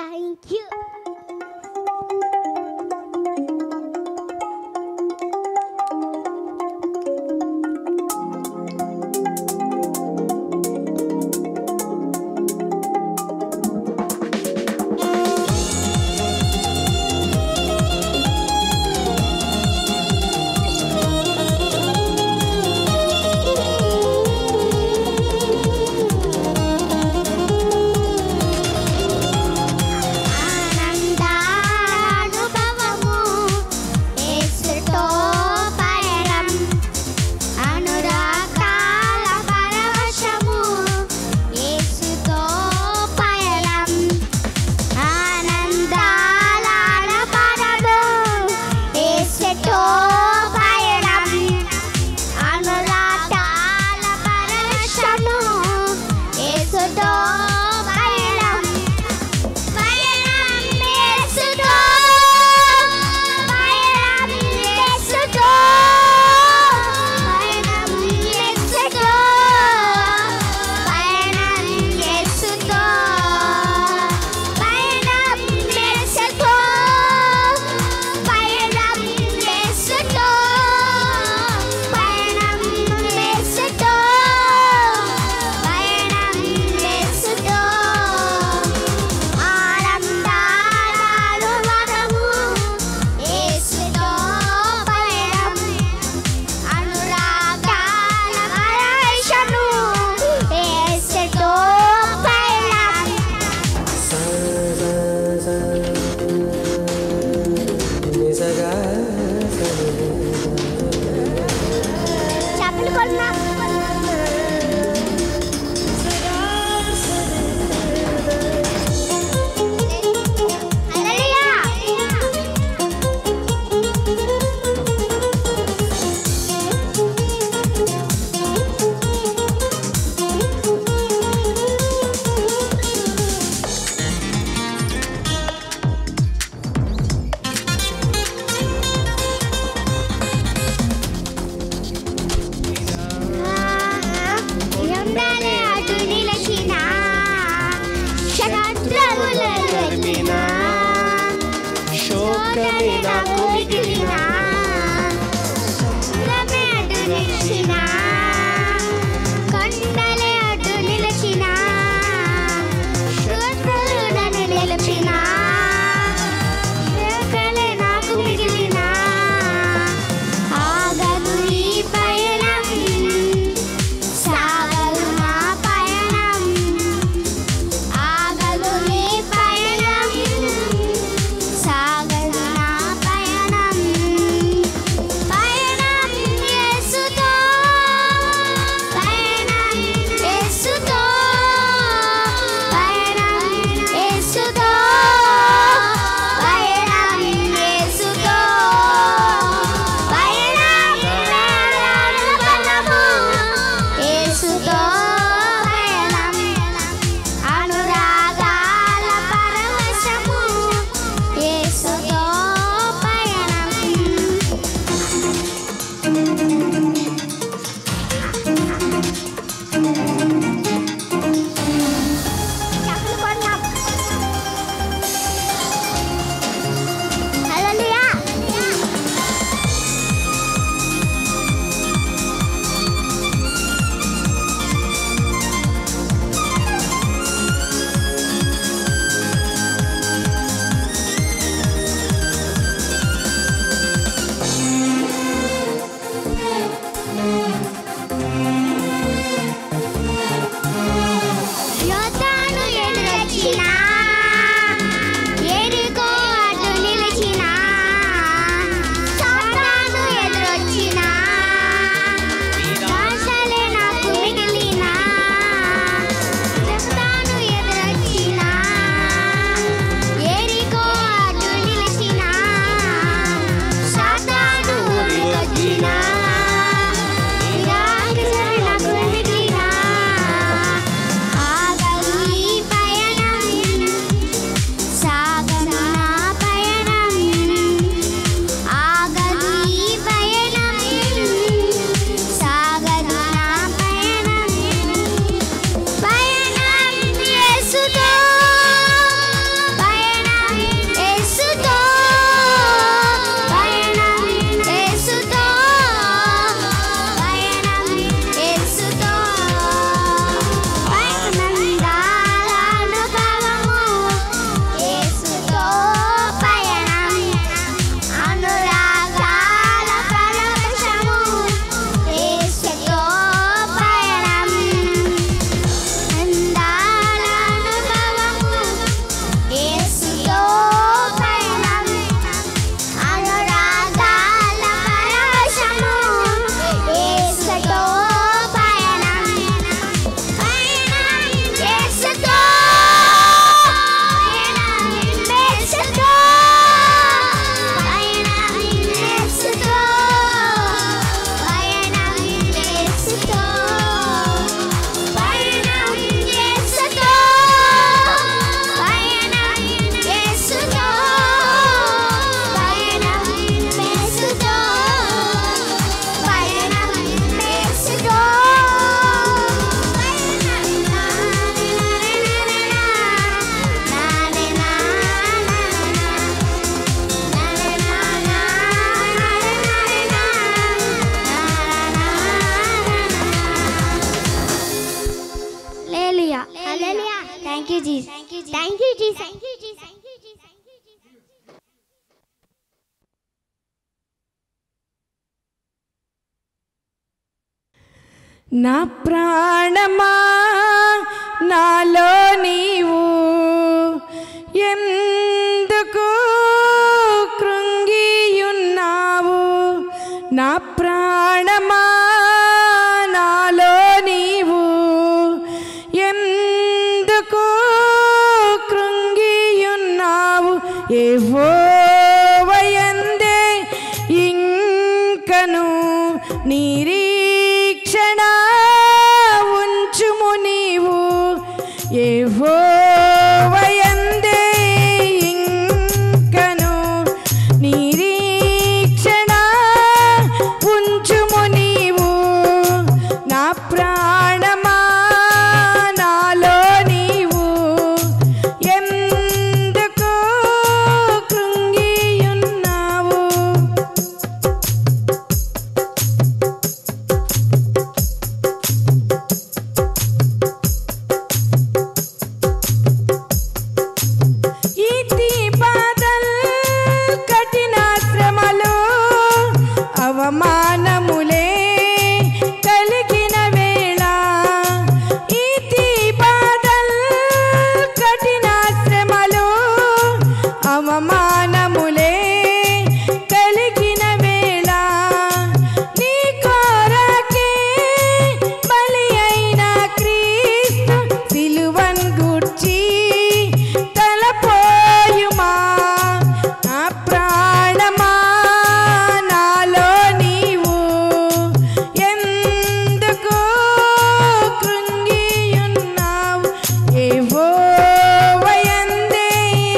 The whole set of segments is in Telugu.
థ్యాంక్ యూ ఆనందానుభవము యేసుతో పయనం అనురాగాల పరవశము యేసుతో పయనం ఆనందాల అనుభవము యేసుతో పయనం అనురాగాల పరవశము యేసుతో పయనం పయనం యేసుతో పయనం యేసుతో పయనం యేసుతో పయనం యేసుతో పయనం యేసుతో పయనం యేసుతో పయనం యేసుతో పయనం యేసుతో ఆనందాలు వరము యేసుతో పయనం అనురాగాల పరవశము యేసుతో పయనం చెప్పులు కొన్నా ఉండాలి అటు నిలచిన శరత్రములు వెలిగిన శోకమే నాకు మిగిలిన శుభ్రమే అటు నిలిచిన కొండలే అటు నిలిచిన శోత్రులు నన్ను నిలిపిన శోకలే నాకు మిగిలిన ఆగదు ఈ పయనం సాగదు నా పయనం ఆగదు నీ పయనం సాగదు నా పయనం నా ప్రాణమా నాలో నీవు ఎందుకు కృంగియున్నావు నా ప్రాణమా నాలో నీవు ఎందుకు కృంగియున్నావు ఏవోవయందే ఇంకను నిరీక్షణ ఉంచుము నీవు ఏవోవయందే ఇంకను నిరీక్షణ ఉంచుము నీవు నా ప్రాణమా నాలో నీవు ఎందుకు కృంగియున్నావు ఈతి బాధల్ కఠిన శ్రమలు అవమానములే కలిగిన వేళ ఈతి బాధల్ కఠిన శ్రమలు అవమానములే కలిగిన వేళ నీ కొరకే బలి అయిన క్రీస్తు సిలువన్ గుర్చి తలపోయుమా నా ప్రాణమా నాలో నీవు ఎందుకు కృంగియున్నావు ఏవో వయందే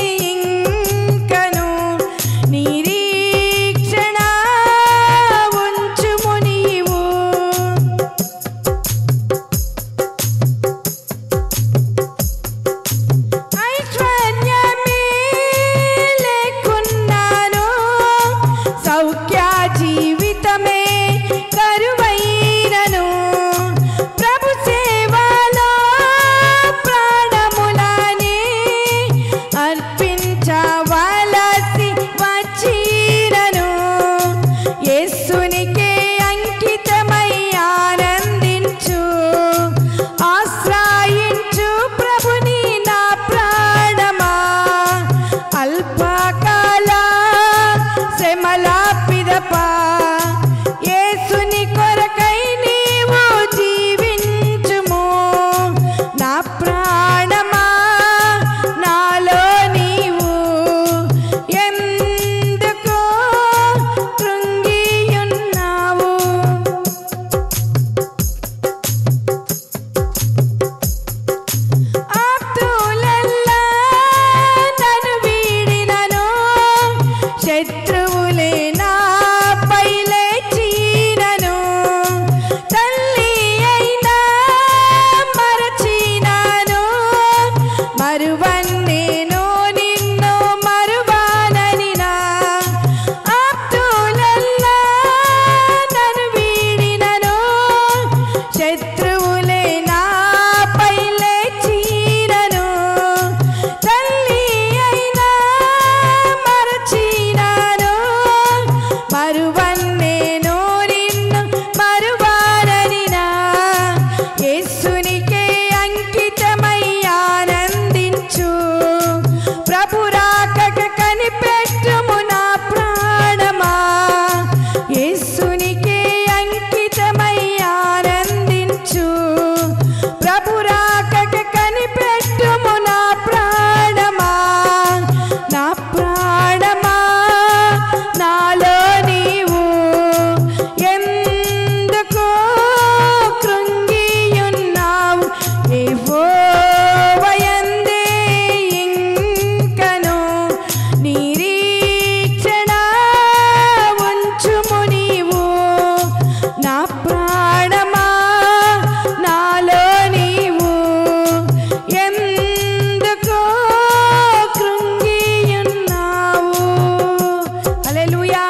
ఇంకను నిరీక్షణ ఉంచుము నీవు ఐశ్వర్యమే లేకున్నాను సౌఖ్య జీవితమే కరువైనను ప్రభు సేవలో ప్రాణములని అర్పించవలసి వచ్చినను యేసునికే అంకితమై ఆనందించు ఆశ్రయించు ప్రభుని నా ప్రాణమా అల్పకాల శ్రమల పిదప యేసుని కొరకై నీవు జీవించుము నా ప్రాణమా నాలో నీవు ఎందుకు కృంగియున్నావు ఆప్తులెల్లా నన్ను వీడినను శత్రువులే నాపై లేచినను తల్లి అయినా మరచినాను మరువన్నేను నిన్ను మరువానని నా ఆప్తులెల్లా నన్ను వీడినను శత్రువులే నాపై లేచినను తల్లి అయినా మరచినాను మరువన్నేను నిన్ను మరువారని నా యేసునికే అంకితమై ఆనందించు ప్రభు రాకక కనిపెట్టుము నా ప్రాణమా యేసునికే అంకితమై ఆనందించు ప్రభు రాకక కనిపెట్టుము నా ప్రాణమా నా ప్రాణమా నాలో నీవు ఎందుకు కృంగియున్నావు ఏవో వయందే ఇంకను నిరీక్షణ ఉంచుము నీవు నా ప్రాణమా నాలో నీవు ఎందుకు కృంగియున్నావు హల్లెలూయా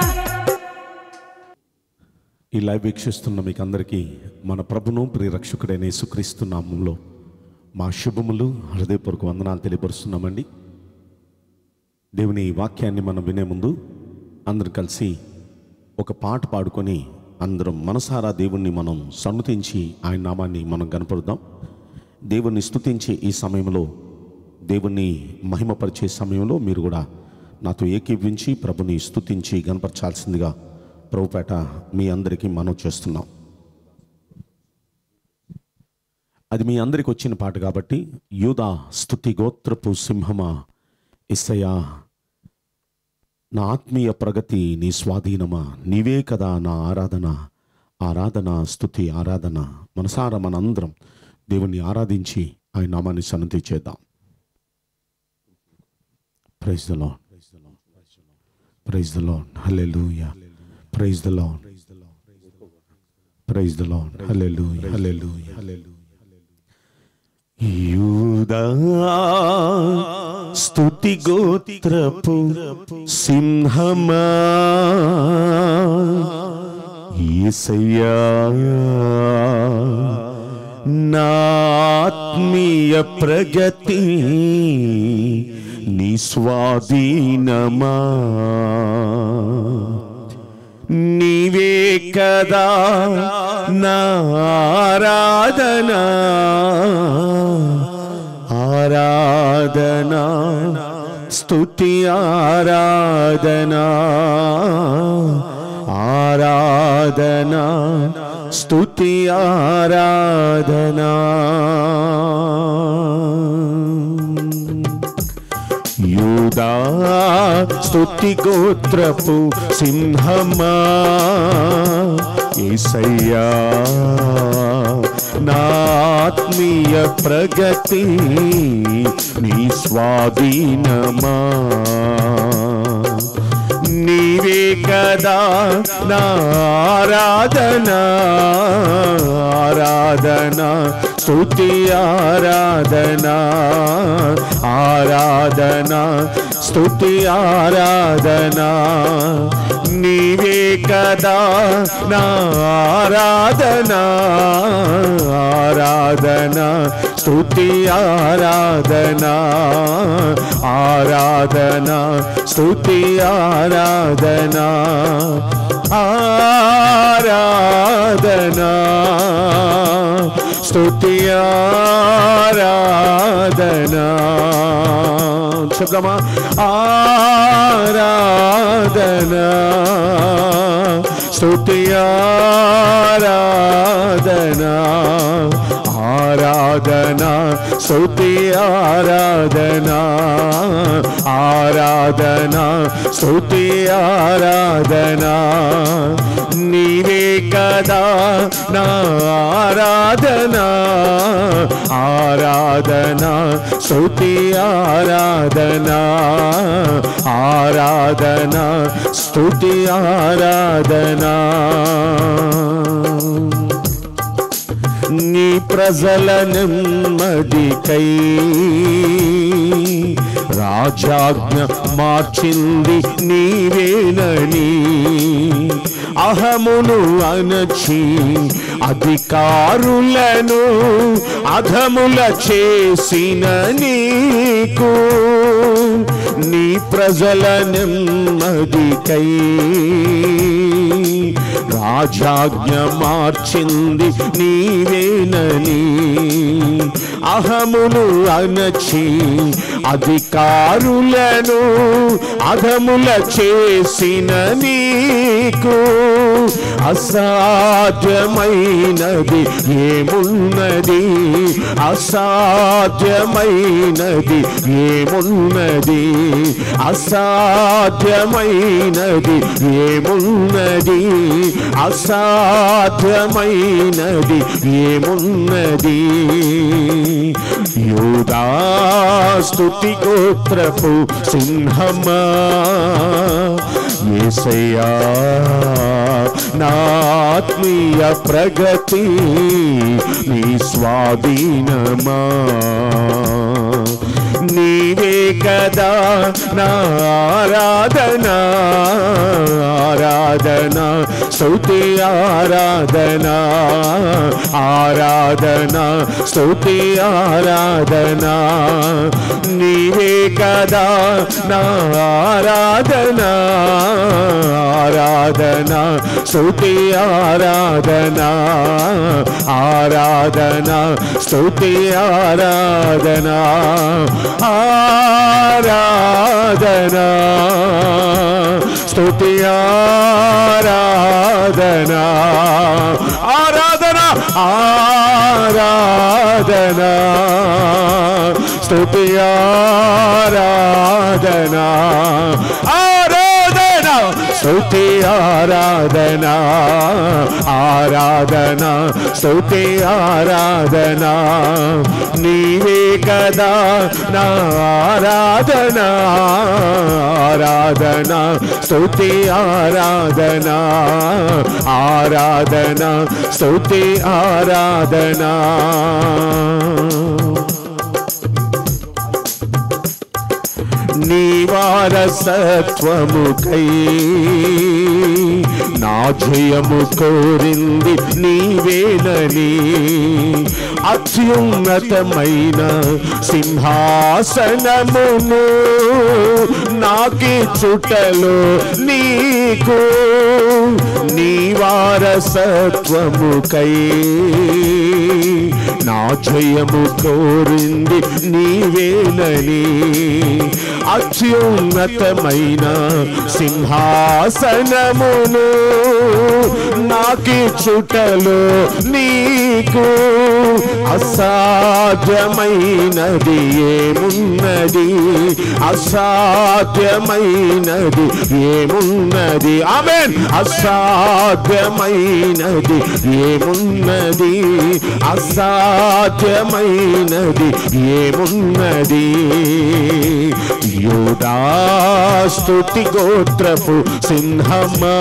ఈ లైవ్ వీక్షిస్తున్న మీకు అందరికీ మన ప్రభును ప్రియరక్షకుడైన యేసుక్రీస్తు నామంలో మా శుభములు హృదయపూర్వక వందనాలు తెలియపరుస్తున్నామండి దేవుని ఈ వాక్యాన్ని మనం వినే ముందు అందరు కలిసి ఒక పాట పాడుకొని అందరం మనసారా దేవుణ్ణి మనం సన్నుతించి ఆయన నామాన్ని మనం కనపరుద్దాం దేవుణ్ణి స్తుతించే ఈ సమయంలో దేవుణ్ణి మహిమపరిచే సమయంలో మీరు కూడా నాతో ఏకీవించి ప్రభుని స్తుతించి గనపరచాల్సిందిగా ప్రభుపేట మీ అందరికీ మనం చేస్తున్నాం అది మీ అందరికి వచ్చిన పాట కాబట్టి యూదా స్తుతి గోత్రపు సింహమా ఇసయా నా ఆత్మీయ ప్రగతి నీ స్వాధీనమా నీవే కదా నా ఆరాధన ఆరాధన స్తుతి ఆరాధన మనసారా మనందరం దేవుణ్ణి ఆరాధించి ఆయన నామాన్ని సన్నతి చేద్దాం praise the lord praise the lord hallelujah praise the lord praise the lord hallelujah hallelujah hallelujah యూదా స్తుతి గోత్రపు సింహమా యేసయ్యా నా ఆత్మీయ ప్రగతి నీ స్వాధీనమా నీవే కదా నా ఆరాధన ఆరాధన స్తుతి ఆరాధన ఆరాధన స్తుతి ఆరాధన యూదా స్తుతి గోత్రపు సింహమా ఏసయ్యా నా ఆత్మీయ ప్రగతి నీ స్వాధీనమా నీవే కదా నా ఆరాధన ఆరాధన స్తుతి ఆరాధన ఆరాధన స్తుతి ఆరాధన నీవే కదా నా ఆరాధన ఆరాధన స్తుతి ఆరాధన ఆరాధన స్తుతి ఆరాధన ఆరాధన స్తుతి ఆరాధన శబ్దమా ఆరాధన స్తుతి ఆరాధన ఆరాధన స్తుతి ఆరాధన ఆరాధన స్తుతి ఆరాధన నీవే కదా నా ఆరాధన ఆరాధన స్తుతి ఆరాధన ఆరాధన స్తుతి ఆరాధన నీ ప్రజల నెమ్మదికై రాజాజ్ఞ మార్చింది నీవేనని అహమును అనచి అధికారులను అధముల చేసిన నీకు నీ ప్రజల నెమ్మదికై రాజాజ్ఞ మార్చింది నీవేనని అహమును అనచి అధికారులను అధముల చేసిన నీకు అసాధ్యమైనది ఏమున్నది అసాధ్యమైనది ఏమున్నది అసాధ్యమైనది ఏమున్నది అసాధ్యమైనది ఏమున్నది యూదా స్తుతి గోత్రపు సింహమా ఏసయ్యా నా ఆత్మీయ ప్రగతి నీ స్వాధీనమా నీవే కదా నా ఆరాధన ఆరాధన స్తుతి ఆరాధన ఆరాధన స్తుతి ఆరాధన నీవే కదా నా ఆరాధన ఆరాధన స్తుతి ఆరాధన ఆరాధన స్తుతి ఆరాధన ఆరాధన స్తుతి ఆరాధన ఆరాధన ఆరాధన స్తుతి ఆరాధన ఆరాధన స్తుతి ఆరాధన ఆరాధన స్తుతి ఆరాధన నీవే కదా నా ఆరాధన ఆరాధన స్తుతి ఆరాధన ఆరాధన స్తుతి ఆరాధన నీ వారసత్వముకై నా జయము కోరింది నీవేనని అత్యున్నతమైన సింహాసనమును నాకి చుట్టలో నీకు నీ వారసత్వముకై నా జయము కోరింది నీవేనని అత్యున్నతమైన సింహాసనమును నాకి చుటలో నీకు అసాధ్యమైనది ఏమున్నది అసాధ్యమైనది ఏమున్నది ఆమెన్ అసాధ్యమైనది ఏమున్నది అసాధ్యమైనది ఏమున్నది యోడా స్తుతి గోత్రపు సింహమా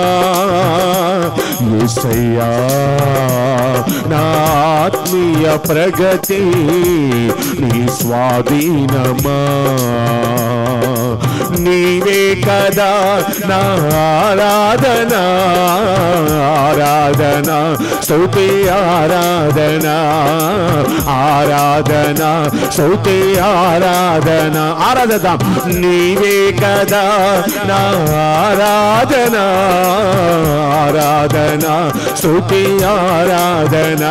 యేసయ్యా నా ఆత్మీయ ప్రగతి నీ స్వాధీనమా నీవే కదా నా ఆరాధన ఆరాధన స్తుతి ఆరాధన ఆరాధన స్తుతి ఆరాధన ఆరాధన నీవే కదా నా ఆరాధన ఆరాధన స్తుతి ఆరాధన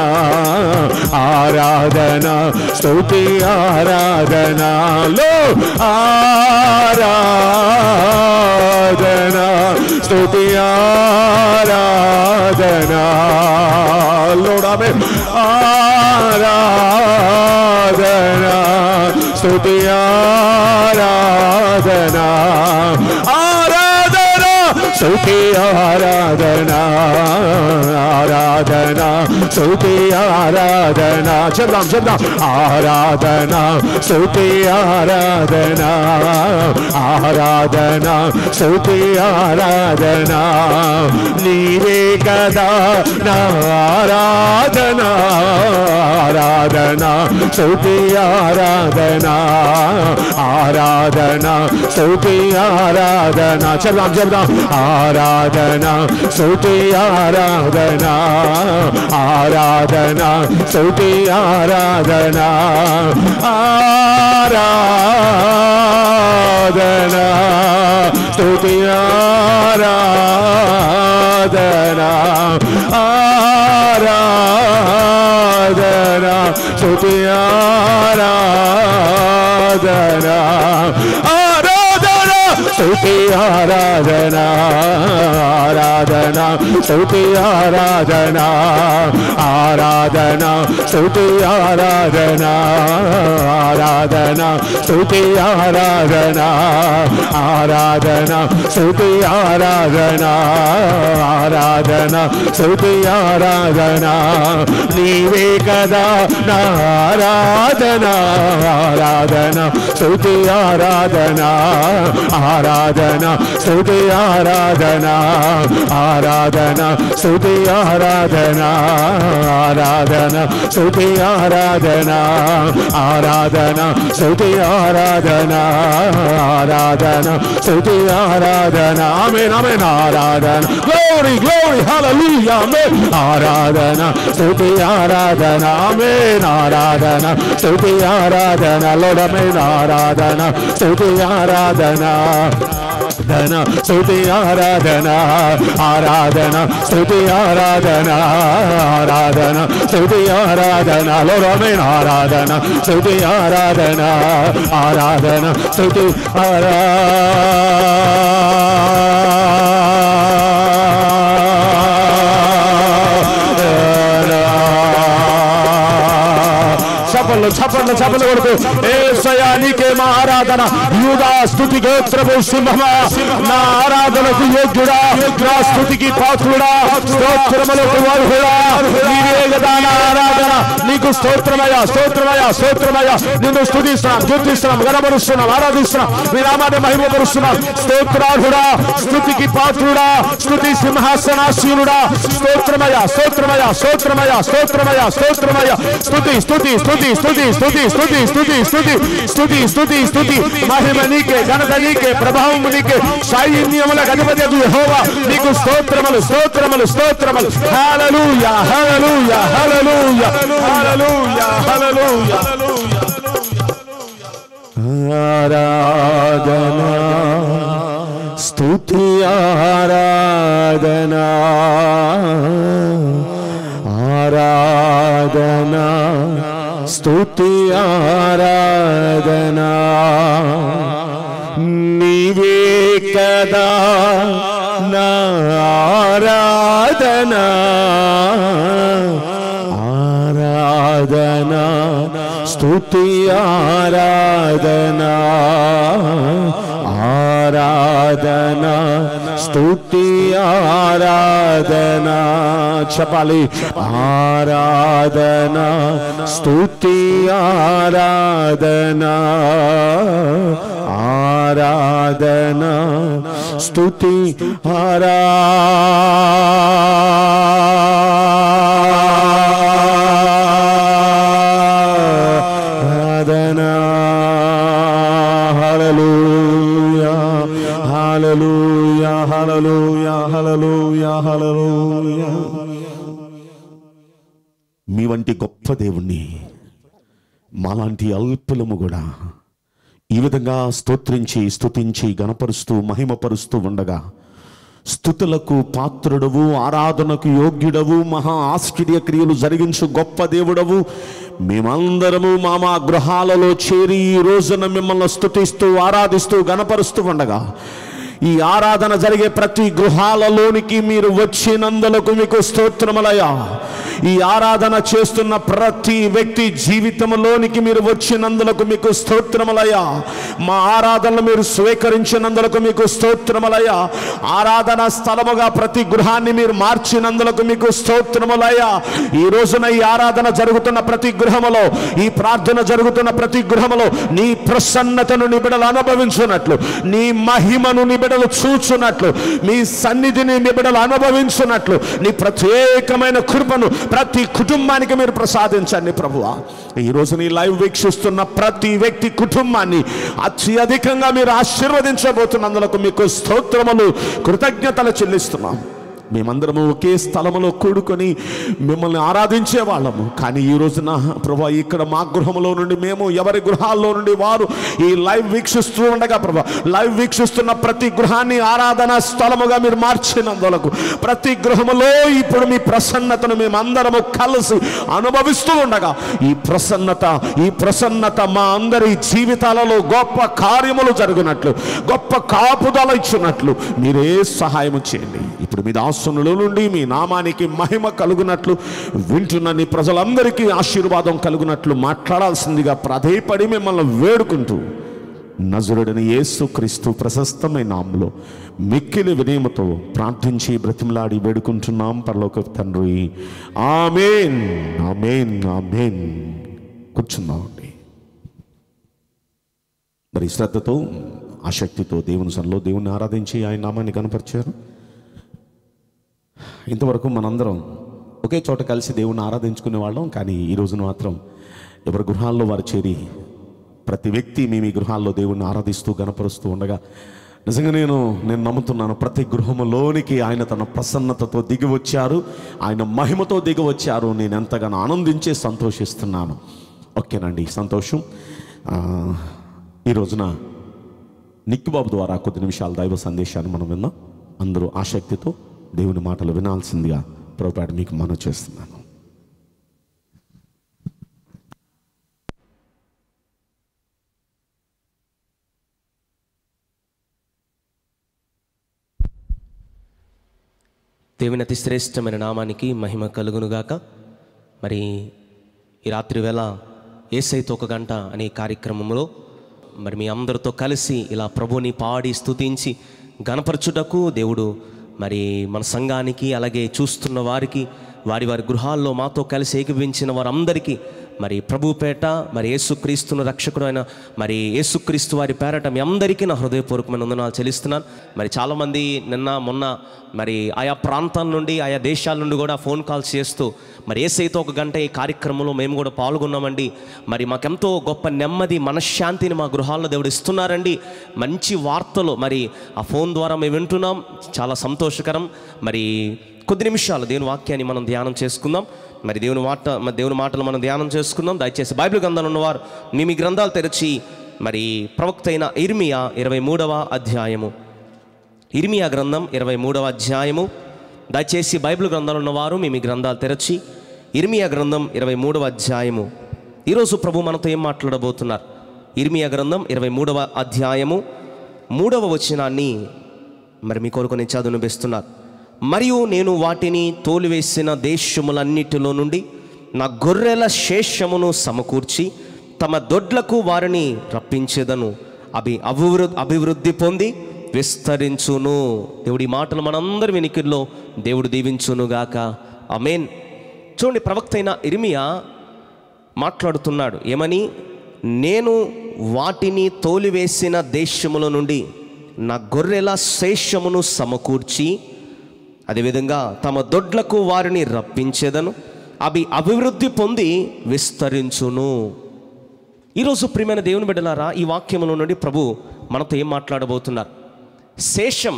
ఆరాధన స్తుతి ఆరాధనలో ఆరాధన స్తుతి ఆరాధన లోడామే ఆరాధన స్తుతి ఆరాధన ఆరాధన స్తుతి ఆరాధన ఆరాధన స్తుతి ఆరాధన చెప్దాం చెప్దాం ఆరాధన స్తుతి ఆరాధన ఆరాధన స్తుతి ఆరాధన నీవే కదా నా ఆరాధన ఆరాధన స్తుతి ఆరాధన ఆరాధన స్తుతి ఆరాధన చెప్దాం చెప్దాం ఆరాధన స్తుతి ఆరాధన ఆరాధన స్తుతి ఆరాధన ఆరాధన స్తుతి ఆరాధన ఆరాధన స్తుతి ఆరాధన ఆరాధన స్తుతి ఆరాధన ఆరాధన స్తుతి ఆరాధన ఆరాధన స్తుతి ఆరాధన ఆరాధన స్తుతి ఆరాధన ఆరాధన స్తుతి ఆరాధన ఆరాధన స్తుతి ఆరాధన నీవే కదా నా ఆరాధన ఆరాధన స్తుతి ఆరాధన ఆరాధన ఆరాధన స్తుతి ఆరాధన ఆరాధన స్తుతి ఆరాధన ఆరాధన స్తుతి ఆరాధన ఆరాధన స్తుతి ఆరాధన ఆరాధన స్తుతి ఆరాధన ఆమేన్ ఆమేన్ ఆరాధన గ్లోరీ గ్లోరీ హల్లెలూయా ఆమేన్ ఆరాధన స్తుతి ఆరాధన ఆమేన్ ఆరాధన స్తుతి ఆరాధన లార్డ్ ఆమేన్ ఆరాధన స్తుతి ఆరాధన ఆరాధన స్తుతి ఆరాధన ఆరాధన స్తుతి ఆరాధన ఆరాధన స్తుతి ఆరాధన లోరమేన ఆరాధన స్తుతి ఆరాధన ఆరాధన స్తుతి చపలు చపలు చపలు కొడుతూ ఏసయ్యా నీకే మా ఆరాధన యూదా స్తుతి గోత్రపు సింహమా నా ఆరాధనకు యోగ్యుడా నా స్తుతికి పాత్రుడా స్తోత్రములకు అర్హుడా నీవే కదా నా ఆరాధన నీకు స్తోత్రమయ స్తోత్రమయ స్తోత్రమయ నిన్ను స్తుతిస్తున్నాం కీర్తిస్తున్నాం గణపరుస్తున్నాం ఆరాధిస్తున్నాం మీ నామాన్ని మహిమపరుస్తున్నాం స్తోత్రార్హుడా స్తుతికి పాత్రుడా స్తుతి సింహాసనాశీనుడా స్తోత్రమయ స్తోత్రమయ స్తోత్రమయ స్తోత్రమయ స్తోత్రమయ స్తుతి స్తుతి స్తుతి స్తుతి స్తుతి స్తుతి స్తుతి స్తుతి స్తుతి స్తుతి స్తుతి మహిమ నీకే ఘనత నీకే ప్రభావం నీకే సైన్యముల అధిపతి యెహోవా నీకు స్తోత్రములు స్తోత్రములు స్తోత్రములు హల్లెలూయా హల్లెలూయా హల్లెలూయా హల్లెలూయా హల్లెలూయా ఆరాధన స్తుతి ఆరాధన ఆరాధన స్తుతి ఆరాధన నీవే కదా నా ఆరాధన ఆరాధన స్తుతి ఆరాధన ఆరాధన స్తుతి ఆరాధన చెప్పాలి ఆరాధన స్తుతి ఆరాధన ఆరాధన స్తుతి ఆరాధన హల్లెలూయా హల్లెలూయా హల్లెలూయా హల్లెలూయా హల్లెలూయా మీ వంటి గొప్ప దేవుణ్ణి మాలాంటి అల్పులము కూడా ఈ విధంగా స్తోత్రించి స్తుతించి గణపరుస్తూ మహిమపరుస్తూ ఉండగా స్థుతులకు పాత్రుడవు ఆరాధనకు యోగ్యుడవు మహా ఆశ్చర్య క్రియలు జరిగించు గొప్ప దేవుడవు మేమందరము మా మా గృహాలలో చేరి ఈ రోజున మిమ్మల్ని స్తుతిస్తూ ఆరాధిస్తూ గణపరుస్తూ ఉండగా ఈ ఆరాధన జరిగే ప్రతి గృహాలలోనికి మీరు వచ్చినందులకు మీకు స్తోత్రములయ్యా ఈ ఆరాధన చేస్తున్న ప్రతి వ్యక్తి జీవితంలోనికి మీరు వచ్చినందులకు మీకు స్తోత్రములయ్యా మా ఆరాధనలు మీరు స్వీకరించినందులకు మీకు స్తోత్రములయ్యా ఆరాధన స్థలముగా ప్రతి గృహాన్ని మీరు మార్చినందులకు మీకు స్తోత్రములయ్యా ఈ రోజున ఈ ఆరాధన జరుగుతున్న ప్రతి గృహములో ఈ ప్రార్థన జరుగుతున్న ప్రతి గృహములో నీ ప్రసన్నతను నిబిడలు అనుభవించున్నట్లు నీ మహిమను నిబిడలు చూచున్నట్లు మీ సన్నిధిని నిబిడలు అనుభవించున్నట్లు నీ ప్రత్యేకమైన కృపను ప్రతి కుటుంబానికి మీరు ప్రసాదించండి ప్రభువా ఈ రోజు నీ లైవ్ వీక్షిస్తున్న ప్రతి వ్యక్తి కుటుంబాన్ని అత్యధికంగా మీరు ఆశీర్వదించబోతున్నందులకు మీకు స్తోత్రములు కృతజ్ఞతలు చెల్లిస్తున్నాం మేమందరము ఒకే స్థలములో కూడుకొని మిమ్మల్ని ఆరాధించే వాళ్ళము కానీ ఈ రోజున ప్రభా ఇక్కడ మా గృహంలో నుండి మేము ఎవరి గృహాల్లో నుండి వారు ఈ లైవ్ వీక్షిస్తూ ఉండగా ప్రభా లైవ్ వీక్షిస్తున్న ప్రతి గృహాన్ని ఆరాధన స్థలముగా మీరు మార్చినందులకు ప్రతి గృహములో ఇప్పుడు మీ ప్రసన్నతను మేమందరము కలిసి అనుభవిస్తూ ఉండగా ఈ ప్రసన్నత ఈ ప్రసన్నత మా అందరి జీవితాలలో గొప్ప కార్యములు జరుగునట్లు గొప్ప కాపుదల ఇచ్చినట్లు మీరే సహాయం చేయండి ఇప్పుడు మీ దాసునుల నుండి మీ నామానికి మహిమ కలుగునట్లు వింటున్న నీ ప్రజలందరికీ ఆశీర్వాదం కలుగునట్లు మాట్లాడాల్సిందిగా ప్రాధేయపడి మిమ్మల్ని వేడుకుంటూ నజరుడని యేసు క్రీస్తు ప్రశస్తమైన నామలో మిక్కిలి వినయమతో ప్రార్థించి బ్రతిమలాడి వేడుకుంటున్నాం పరలోక తండ్రి ఆమెన్ ఆమెన్ ఆమెన్ కూర్చున్నామండి మరి శ్రద్ధతో ఆసక్తితో దేవుని సన్నిలో దేవుని ఆరాధించి ఆయన నామాన్ని కనపరిచారు ఇంతవరకు మనందరం ఒకే చోట కలిసి దేవుని ఆరాధించుకునే వాళ్ళం కానీ ఈ రోజున మాత్రం ఎవరి గృహాల్లో వారు చేరి ప్రతి వ్యక్తి మీ మీ గృహాల్లో దేవుణ్ణి ఆరాధిస్తూ గనపరుస్తూ ఉండగా నిజంగా నేను నేను నమ్ముతున్నాను ప్రతి గృహములోనికి ఆయన తన ప్రసన్నతతో దిగి వచ్చారు ఆయన మహిమతో దిగి వచ్చారు నేను ఎంతగానో ఆనందించి సంతోషిస్తున్నాను ఓకేనండి సంతోషం ఆ, ఈ రోజున నిక్కుబాబు ద్వారా కొద్ది నిమిషాల దైవ సందేశాన్ని మనం విందాం అందరూ ఆసక్తితో దేవుని మాటలు వినాల్సిందిగా ప్రభుపాటి మీకు మనవి చేస్తున్నాను దేవుని అతి శ్రేష్టమైన నామానికి మహిమ కలుగునుగాక మరి ఈ రాత్రి వేళ ఏసైతో ఒక గంట అనే కార్యక్రమంలో మరి మీ అందరితో కలిసి ఇలా ప్రభుని పాడి స్తుతించి గణపరచుటకు దేవుడు మరి మన సంఘానికి అలాగే చూస్తున్న వారికి వారి వారి గృహాల్లో మాతో కలిసి ఏకీభించిన వారందరికీ మరి ప్రభుపేట మరి యేసుక్రీస్తును రక్షకుడు అయిన మరి యేసుక్రీస్తు వారి పేరట మీ అందరికీ నా హృదయపూర్వకమైన వందనాలు చెల్లిస్తున్నాను మరి చాలామంది నిన్న మొన్న మరి ఆయా ప్రాంతాల నుండి ఆయా దేశాల నుండి కూడా ఫోన్ కాల్స్ చేస్తూ మరి ఏసైతో ఒక గంట ఈ కార్యక్రమంలో మేము కూడా పాల్గొన్నామండి మరి మాకెంతో గొప్ప నెమ్మది మనశ్శాంతిని మా గృహాల్లో దేవుడు ఇస్తున్నారండి మంచి వార్తలు మరి ఆ ఫోన్ ద్వారా మేము వింటున్నాం చాలా సంతోషకరం మరి కొద్ది నిమిషాలు దేవుని వాక్యాన్ని మనం ధ్యానం చేసుకుందాం మరి దేవుని మాట మరి దేవుని మాటలు మనం ధ్యానం చేసుకుందాం దయచేసి బైబిల్ గ్రంథాలు ఉన్నవారు మీ మీ గ్రంథాలు తెరిచి మరి ప్రవక్త అయిన ఇర్మియా ఇరవై మూడవ అధ్యాయము ఇర్మియా గ్రంథం ఇరవై మూడవ అధ్యాయము దయచేసి బైబిల్ గ్రంథాలు ఉన్నవారు మీ మీ గ్రంథాలు తెరచి ఇర్మియా గ్రంథం ఇరవై మూడవ అధ్యాయము ఈరోజు ప్రభు మనతో ఏం మాట్లాడబోతున్నారు ఇర్మియా గ్రంథం ఇరవై మూడవ అధ్యాయము మూడవ వచనాన్ని మరి మీ కొరకు నేను చదువునిపిస్తున్నారు మరియు నేను వాటిని తోలివేసిన దేశములన్నిటిలో నుండి నా గొర్రెల శేషమును సమకూర్చి తమ దొడ్లకు వారిని రప్పించేదను అవి అభివృద్ధి అభివృద్ధి పొంది విస్తరించును దేవుడి మాటలు మనందరి వెనికిల్లో దేవుడు దీవించునుగాక అమేన్ చూడండి ప్రవక్త అయిన ఇర్మియా మాట్లాడుతున్నాడు ఏమని నేను వాటిని తోలివేసిన దేశముల నుండి నా గొర్రెల శేషమును సమకూర్చి అదేవిధంగా తమ దొడ్లకు వారిని రప్పించేదను అవి అభివృద్ధి పొంది విస్తరించును ఈరోజు ప్రియమైన దేవుని బిడ్డలారా ఈ వాక్యముల నుండి ప్రభు మనతో ఏం మాట్లాడబోతున్నారు శేషం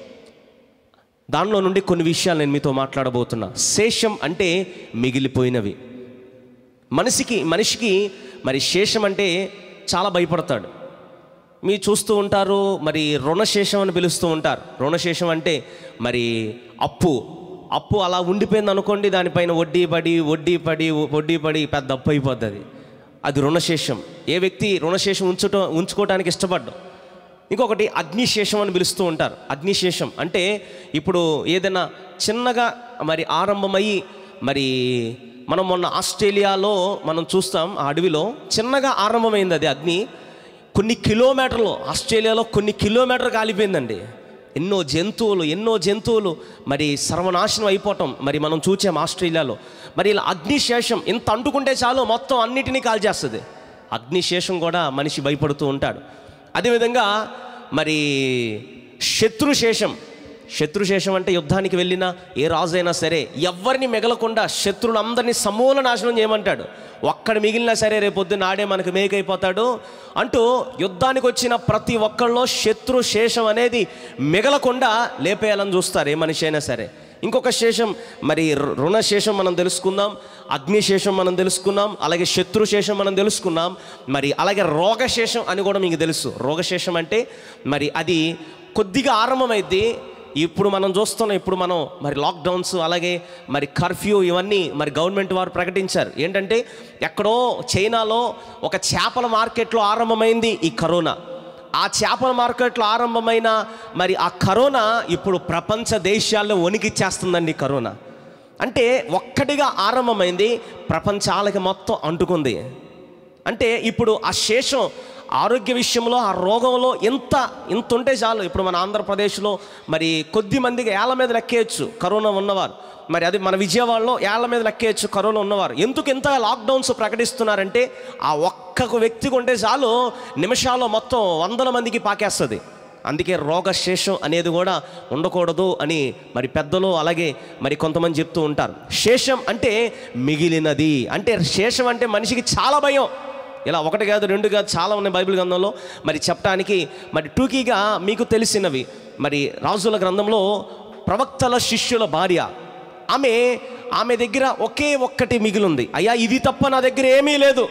దానిలో నుండి కొన్ని విషయాలు నేను మీతో మాట్లాడబోతున్నా శేషం అంటే మిగిలిపోయినవి మనిషికి మనిషికి మరి శేషం అంటే చాలా భయపడతాడు మీరు చూస్తూ ఉంటారు మరి రుణశేషం అని పిలుస్తూ ఉంటారు రుణశేషం అంటే మరి అప్పు అప్పు అలా ఉండిపోయింది అనుకోండి దానిపైన వడ్డీ పడి వడ్డీ పడి వడ్డీ పడి పెద్ద అప్పు అయిపోద్ది అది అది రుణశేషం ఏ వ్యక్తి రుణశేషం ఉంచుట ఉంచుకోవడానికి ఇష్టపడ్డం ఇంకొకటి అగ్నిశేషం అని పిలుస్తూ ఉంటారు అగ్నిశేషం అంటే ఇప్పుడు ఏదైనా చిన్నగా మరి ఆరంభమయ్యి మరి మనం మొన్న ఆస్ట్రేలియాలో మనం చూస్తాం ఆ అడవిలో చిన్నగా ఆరంభమైంది అది అగ్ని కొన్ని కిలోమీటర్లు ఆస్ట్రేలియాలో కొన్ని కిలోమీటర్ కాలిపోయిందండి ఎన్నో జంతువులు ఎన్నో జంతువులు మరి సర్వనాశనం అయిపోవటం మరి మనం చూసాం ఆస్ట్రేలియాలో మరి ఇలా అగ్నిశేషం ఇంత అంటుకుంటే చాలు మొత్తం అన్నిటినీ కాల్చేస్తుంది అగ్నిశేషం కూడా మనిషి భయపడుతూ ఉంటాడు అదేవిధంగా మరి శత్రుశేషం శత్రుశేషం అంటే యుద్ధానికి వెళ్ళిన ఏ రాజైనా సరే ఎవరిని మిగలకుండా శత్రులందరినీ సమూల నాశనం చేయమంటాడు ఒక్కడ మిగిలినా సరే రేపొద్దున ఆడే మనకు మేకైపోతాడు అంటూ యుద్ధానికి వచ్చిన ప్రతి ఒక్కళ్ళలో శత్రు శేషం అనేది మిగలకుండా లేపేయాలని చూస్తారు ఏ మనిషి అయినా సరే ఇంకొక శేషం మరి రు- రుణశేషం మనం తెలుసుకుందాం అగ్నిశేషం మనం తెలుసుకున్నాం అలాగే శత్రుశేషం మనం తెలుసుకున్నాం మరి అలాగే రోగశేషం అని కూడా మీకు తెలుసు రోగశేషం అంటే మరి అది కొద్దిగా ఆరంభమైద్ది ఇప్పుడు మనం చూస్తున్నాం ఇప్పుడు మనం మరి లాక్డౌన్స్ అలాగే మరి కర్ఫ్యూ ఇవన్నీ మరి గవర్నమెంట్ వారు ప్రకటించారు ఏంటంటే ఎక్కడో చైనాలో ఒక చేపల మార్కెట్లో ఆరంభమైంది ఈ కరోనా ఆ చేపల మార్కెట్లో ఆరంభమైన మరి ఆ కరోనా ఇప్పుడు ప్రపంచ దేశాల్లో వణికిచ్చేస్తుందండి కరోనా అంటే ఒక్కటిగా ఆరంభమైంది ప్రపంచాలకి మొత్తం అంటుకుంది అంటే ఇప్పుడు ఆ శేషం ఆరోగ్య విషయంలో ఆ రోగంలో ఎంత ఇంత ఉంటే చాలు ఇప్పుడు మన ఆంధ్రప్రదేశ్లో మరి కొద్ది మందికి ఏళ్ళ మీద లెక్కేయచ్చు కరోనా ఉన్నవారు మరి అది మన విజయవాడలో ఏళ్ల మీద లెక్కేయచ్చు కరోనా ఉన్నవారు ఎందుకు ఇంత లాక్డౌన్స్ ప్రకటిస్తున్నారంటే ఆ ఒక్క వ్యక్తికి ఉంటే చాలు నిమిషాల్లో మొత్తం వందల మందికి పాకేస్తుంది అందుకే రోగశేషం అనేది కూడా ఉండకూడదు అని మరి పెద్దలు అలాగే మరి కొంతమంది చెప్తూ ఉంటారు శేషం అంటే మిగిలినది అంటే శేషం అంటే మనిషికి చాలా భయం ఇలా ఒకటి కాదు రెండు కాదు చాలా ఉన్నాయి బైబిల్ గ్రంథంలో మరి చెప్పడానికి మరి టూకీగా మీకు తెలిసినవి మరి రాజుల గ్రంథంలో ప్రవక్తల శిష్యుల భార్య ఆమె ఆమె దగ్గర ఒకే ఒక్కటి మిగిలింది అయ్యా ఇది తప్ప నా దగ్గర ఏమీ లేదు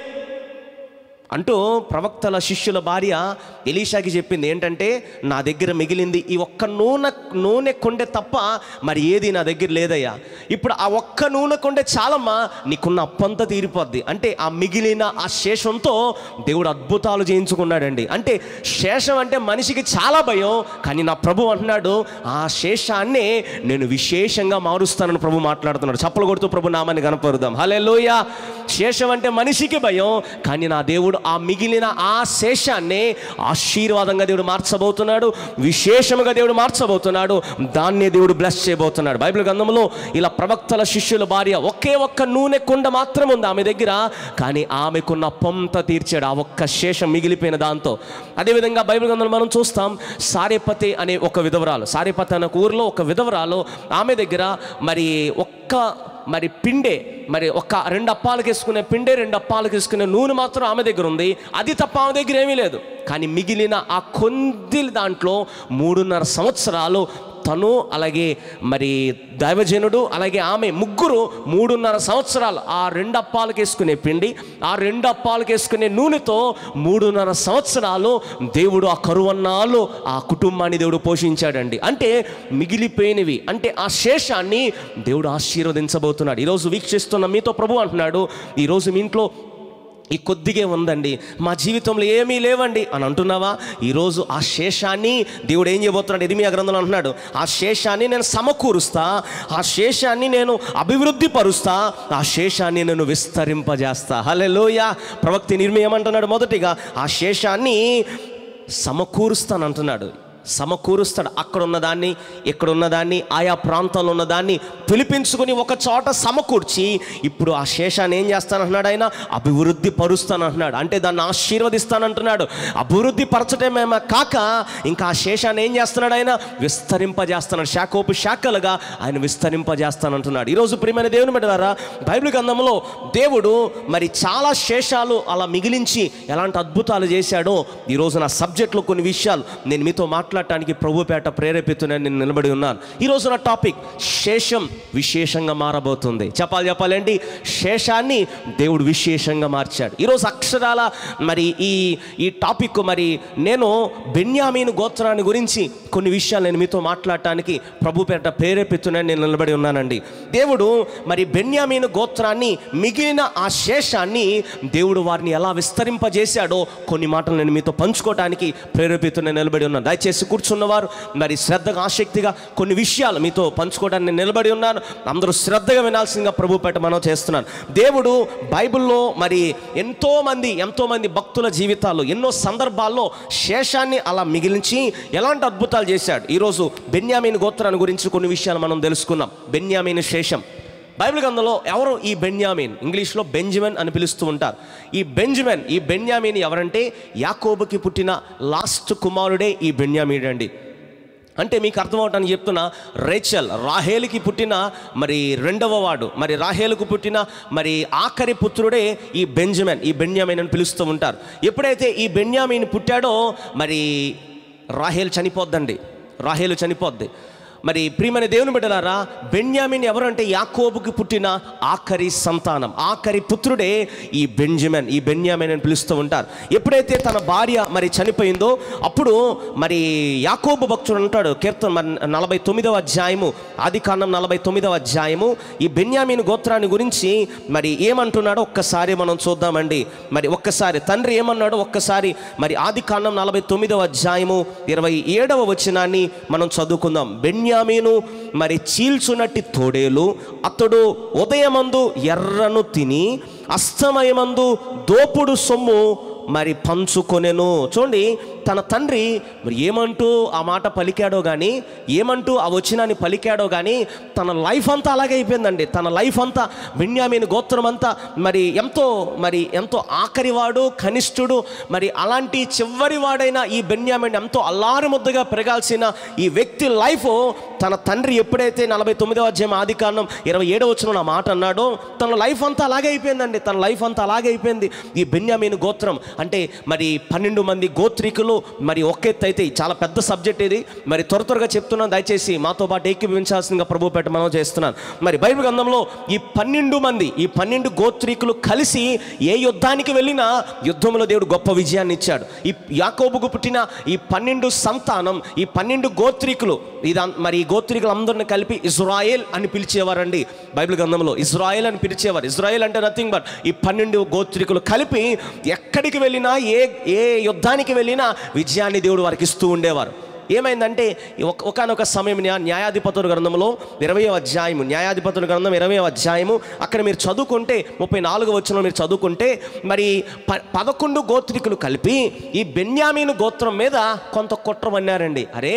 అంటూ ప్రవక్తల శిష్యుల భార్య ఎలీషాకి చెప్పింది ఏంటంటే నా దగ్గర మిగిలింది ఈ ఒక్క నూనె నూనె కొండే తప్ప మరి ఏది నా దగ్గర లేదయ్యా ఇప్పుడు ఆ ఒక్క నూనె కొండే చాలమ్మా నీకున్న అప్పంతా తీరిపోద్ది అంటే ఆ మిగిలిన ఆ శేషంతో దేవుడు అద్భుతాలు చేయించుకున్నాడండి అంటే శేషం అంటే మనిషికి చాలా భయం కానీ నా ప్రభు అంటున్నాడు ఆ శేషాన్నే నేను విశేషంగా మారుస్తానని ప్రభు మాట్లాడుతున్నాడు చప్పలు కొడుతూ ప్రభు నామాన్ని కనపరుదాం హలే శేషం అంటే మనిషికి భయం కానీ నా దేవుడు ఆ మిగిలిన ఆ శేషాన్ని ఆశీర్వాదంగా దేవుడు మార్చబోతున్నాడు విశేషముగా దేవుడు మార్చబోతున్నాడు దాన్నే దేవుడు బ్లెస్ చేయబోతున్నాడు బైబిల్ గ్రంథంలో ఇలా ప్రవక్తల శిష్యుల భార్య ఒకే ఒక్క నూనె కుండ మాత్రం ఉంది ఆమె దగ్గర కానీ ఆమెకున్న పొంత తీర్చాడు ఆ ఒక్క శేషం మిగిలిపోయిన దాంతో అదేవిధంగా బైబిల్ గ్రంథంలో మనం చూస్తాం సారేపతి అనే ఒక విధవరాలు సారేపతి అనే ఒక ఊరిలో ఒక విధవరాలు ఆమె దగ్గర మరి ఒక్క మరి పిండే మరి ఒక రెండు అప్పాలకు వేసుకునే పిండే రెండు అప్పాలకు వేసుకునే నూనె మాత్రం ఆమె దగ్గర ఉంది అది తప్ప ఆమె దగ్గర ఏమీ లేదు కానీ మిగిలిన ఆ కొంది దాంట్లో మూడున్నర సంవత్సరాలు తను అలాగే మరి దైవజనుడు అలాగే ఆమె ముగ్గురు మూడున్నర సంవత్సరాలు ఆ రెండు అప్పాలకు వేసుకునే పిండి ఆ రెండు అప్పాలకు వేసుకునే నూనెతో మూడున్నర సంవత్సరాలు దేవుడు ఆ కరువన్నాలు ఆ కుటుంబాన్ని దేవుడు పోషించాడండి అంటే మిగిలిపోయినవి అంటే ఆ శేషాన్ని దేవుడు ఆశీర్వదించబోతున్నాడు ఈరోజు వీక్షిస్తున్న మీతో ప్రభు అంటున్నాడు ఈరోజు మీ ఇంట్లో ఈ కొద్దిగే ఉందండి మా జీవితంలో ఏమీ లేవండి అని అంటున్నావా ఈరోజు ఆ శేషాన్ని దేవుడు ఏం చేయబోతున్నాడు ఇరిమియా గ్రంథంలో అంటున్నాడు ఆ శేషాన్ని నేను సమకూరుస్తా ఆ శేషాన్ని నేను అభివృద్ధి పరుస్తా ఆ శేషాన్ని నేను విస్తరింపజేస్తా హలే లోయ ప్రవక్తి నిర్మి ఏమంటున్నాడు మొదటిగా ఆ శేషాన్ని సమకూరుస్తానంటున్నాడు సమకూరుస్తాడు అక్కడ ఉన్నదాన్ని ఇక్కడ ఉన్నదాన్ని ఆయా ప్రాంతాల్లో ఉన్నదాన్ని పిలిపించుకుని ఒక చోట సమకూర్చి ఇప్పుడు ఆ శేషాన్ని ఏం చేస్తానంటున్నాడు ఆయన అభివృద్ధి పరుస్తానంటున్నాడు అంటే దాన్ని ఆశీర్వదిస్తానంటున్నాడు అభివృద్ధి పరచటమేమో కాక ఇంకా ఆ శేషాన్ని ఏం చేస్తున్నాడు ఆయన విస్తరింపజేస్తున్నాడు శాఖోపు శాఖలుగా ఆయన విస్తరింపజేస్తానంటున్నాడు ఈరోజు ప్రియమైన దేవుని బిడ్డలారా బైబిల్ గ్రంథంలో దేవుడు మరి చాలా శేషాలు అలా మిగిలించి ఎలాంటి అద్భుతాలు చేశాడో ఈరోజు నా సబ్జెక్ట్లో కొన్ని విషయాలు నేను మీతో మాట్లాడటానికి ప్రభుపేట ప్రేరేపితున్నాను నేను నిలబడి ఉన్నాను ఈరోజు నా టాపిక్ శేషం విశేషంగా మారబోతుంది చెప్పాలి చెప్పాలండి శేషాన్ని దేవుడు విశేషంగా మార్చాడు ఈరోజు అక్షరాల మరి ఈ ఈ టాపిక్ మరి నేను బెన్యామీను గోత్రాన్ని గురించి కొన్ని విషయాలు నేను మీతో మాట్లాడటానికి ప్రభు పేట ప్రేరేపిస్తున్నాను నేను నిలబడి ఉన్నానండి దేవుడు మరి బెన్యామీను గోత్రాన్ని మిగిలిన ఆ శేషాన్ని దేవుడు వారిని ఎలా విస్తరింపజేశాడో కొన్ని మాటలు నేను మీతో పంచుకోవటానికి ప్రేరేపితున్న నిలబడి ఉన్నాను దయచేసి కూర్చున్నవారు మరి శ్రద్ధగా ఆసక్తిగా కొన్ని విషయాలు మీతో పంచుకోవడానికి నేను నిలబడి ఉన్నాను అందరూ శ్రద్ధగా వినాల్సిందిగా ప్రభు పేట మనం చేస్తున్నాను దేవుడు బైబిల్లో మరి ఎంతో మంది ఎంతో మంది భక్తుల జీవితాల్లో ఎన్నో సందర్భాల్లో శేషాన్ని అలా మిగిలించి ఎలాంటి అద్భుతాలు చేశాడు ఈరోజు బెన్యామీన్ గోత్రాన్ని గురించి కొన్ని విషయాలు మనం తెలుసుకున్నాం బెన్యామీన్ శేషం బైబిల్ గ్రంథంలో ఎవరు ఈ బెన్యామీన్ ఇంగ్లీష్లో బెంజమిన్ అని పిలుస్తూ ఉంటారు ఈ బెంజమిన్ ఈ బెన్యామీన్ ఎవరంటే యాకోబుకి పుట్టిన లాస్ట్ కుమారుడే ఈ బెన్యామీన్ అండి అంటే మీకు అర్థమవటానికి చెప్తున్నా రేచల్ రాహేలుకి పుట్టిన మరి రెండవ వాడు మరి రాహేలుకు పుట్టిన మరి ఆఖరి పుత్రుడే ఈ బెంజమిన్ ఈ బెన్యామిన్ అని పిలుస్తూ ఉంటారు ఎప్పుడైతే ఈ బెన్యామిన్ పుట్టాడో మరి రాహేల్ చనిపోద్దండి రాహేలు చనిపోద్ది మరి ప్రియమైన దేవుని బిడ్డలారా బెన్యామిన్ ఎవరంటే యాకోబుకి పుట్టిన ఆఖరి సంతానం ఆఖరి పుత్రుడే ఈ బెంజమిన్ ఈ బెన్యామిన్ అని పిలుస్తూ ఉంటారు ఎప్పుడైతే తన భార్య మరి చనిపోయిందో అప్పుడు మరి యాకోబు భక్తుడు అంటాడు కీర్తన మరి నలభై తొమ్మిదవ అధ్యాయము ఆది కాండం నలభై తొమ్మిదవ అధ్యాయము ఈ బెన్యామిన్ గోత్రాన్ని గురించి మరి ఏమంటున్నాడో ఒక్కసారి మనం చూద్దామండి మరి ఒక్కసారి తండ్రి ఏమన్నాడో ఒక్కసారి మరి ఆది కాండం నలభై తొమ్మిదవ అధ్యాయము ఇరవై ఏడవ వచనాన్ని మనం చదువుకుందాం బెన్యామీను మరి చీల్చునట్టి తోడేలు అతడు ఉదయమందు ఎర్రను తిని అస్తమయమందు దోపుడు సొమ్ము మరి పంచుకొనెను చూడండి తన తండ్రి మరి ఏమంటూ ఆ మాట పలికాడో కానీ ఏమంటూ ఆ వచనాన్ని పలికాడో కానీ తన లైఫ్ అంతా అలాగే అయిపోయిందండి తన లైఫ్ అంతా బెన్యామీని గోత్రం అంతా మరి ఎంతో మరి ఎంతో ఆఖరివాడు కనిష్ఠుడు మరి అలాంటి చివరి వాడైన ఈ బెన్యామిన్ ఎంతో అల్లారు ముద్దగా పెరగాల్సిన ఈ వ్యక్తి లైఫ్ తన తండ్రి ఎప్పుడైతే నలభై తొమ్మిదవ అధ్యాయం ఆది కారణం ఇరవై ఏడవ వచ్చిన నా మాట అన్నాడో తన లైఫ్ అంతా అలాగే అయిపోయిందండి తన లైఫ్ అంతా అలాగే అయిపోయింది ఈ బెన్యామీన్ గోత్రం అంటే మరి పన్నెండు మంది గోత్రికులు మరి ఒకెత్తు అయితే చాలా పెద్ద సబ్జెక్ట్ ఇది మరి త్వర త్వరగా చెప్తున్నాను దయచేసి మాతో పాటు ఏకీభవించాల్సిందిగా ప్రభు పెట్ట మనం చేస్తున్నాను మరి బైబిల్ గ్రంథంలో ఈ పన్నెండు మంది ఈ పన్నెండు గోత్రికులు కలిసి ఏ యుద్ధానికి వెళ్ళినా యుద్ధంలో దేవుడు గొప్ప విజయాన్ని ఇచ్చాడు ఈ యాకోబుకు పుట్టిన ఈ పన్నెండు సంతానం ఈ పన్నెండు గోత్రికులు ఇది మరి ఈ గోత్రికులందరిని కలిపి ఇజ్రాయేల్ అని పిలిచేవారండి బైబిల్ గ్రంథంలో ఇజ్రాయేల్ అని పిలిచేవారు ఇజ్రాయేల్ అంటే నథింగ్ బట్ ఈ పన్నెండు గోత్రికులు కలిపి ఎక్కడికి వెళ్ళినా ఏ ఏ యుద్ధానికి వెళ్ళినా విజయాన్ని దేవుడు వారికి ఇస్తూ ఉండేవారు ఏమైందంటే ఒక- ఒకానొక సమయం న్యా- న్యాయాధిపతుల గ్రంథంలో ఇరవై అధ్యాయము న్యాయాధిపతుల గ్రంథం ఇరవై అధ్యాయము అక్కడ మీరు చదువుకుంటే ముప్పై నాలుగు వచ్చిన మీరు చదువుకుంటే మరి ప పదకొండు గోత్రికులు కలిపి ఈ బెన్యామీను గోత్రం మీద కొంత కుట్ర పన్నారండి అరే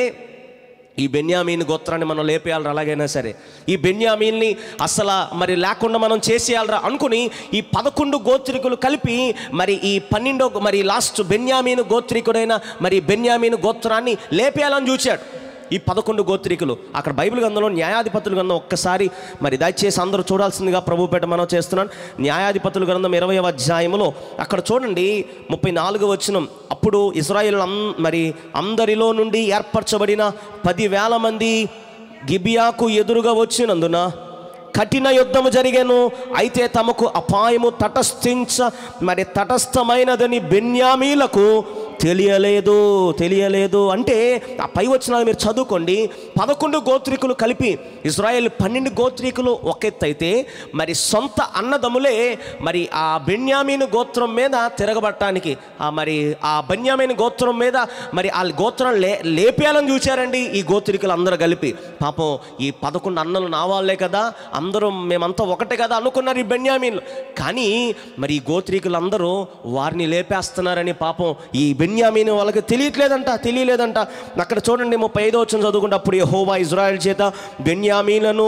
ఈ బెన్యామీన్ గోత్రాన్ని మనం లేపేయాలరా అలాగైనా సరే ఈ బెన్యామీన్ని అసలు మరి లేకుండా మనం చేసేయాలరా అనుకుని ఈ పదకొండు గోత్రికులు కలిపి మరి ఈ పన్నెండో మరి లాస్ట్ బెన్యామీన్ గోత్రికుడైన మరి బెన్యామీన్ గోత్రాన్ని లేపేయాలని చూశాడు ఈ పదకొండు గోత్రికులు అక్కడ బైబిల్ గ్రంథంలో న్యాయాధిపతుల గ్రంథం ఒక్కసారి మరి దయచేసి అందరూ చూడాల్సిందిగా ప్రభుపేట మనం చేస్తున్నాను న్యాయాధిపతుల గ్రంథం ఇరవై అధ్యాయములో అక్కడ చూడండి ముప్పై నాలుగు వచ్చిన అప్పుడు ఇజ్రాయిల్ మరి అందరిలో నుండి ఏర్పరచబడిన పదివేల మంది గిబియాకు ఎదురుగా వచ్చినందున కఠిన యుద్ధము జరిగాను అయితే తమకు అపాయము తటస్థించ మరి తటస్థమైనదని బెన్యామీలకు తెలియలేదు తెలియలేదు అంటే ఆ పై వచ్చిన మీరు చదువుకోండి పదకొండు గోత్రికులు కలిపి ఇజ్రాయెల్ పన్నెండు గోత్రికులు ఒక ఎత్తు అయితే మరి సొంత అన్నదమ్ములే మరి ఆ బెన్యామీను గోత్రం మీద తిరగబట్టడానికి ఆ మరి ఆ బెన్యామీను గోత్రం మీద మరి ఆ గోత్రం లే లేపేయాలని చూశారండి ఈ గోత్రికులు అందరూ కలిపి పాపం ఈ పదకొండు అన్నలు నా వాళ్ళే కదా అందరూ మేమంతా ఒకటే కదా అనుకున్నారు ఈ బెన్యామీన్లు కానీ మరి ఈ గోత్రికులు అందరూ వారిని లేపేస్తున్నారని పాపం ఈ బెన్యామీన్ వాళ్ళకి తెలియట్లేదంట తెలియలేదంట అక్కడ చూడండి ముప్పై ఐదో వచ్చిన చదువుకుంటే అప్పుడు యెహోవా ఇజ్రాయెల్ చేత బెన్యామీలను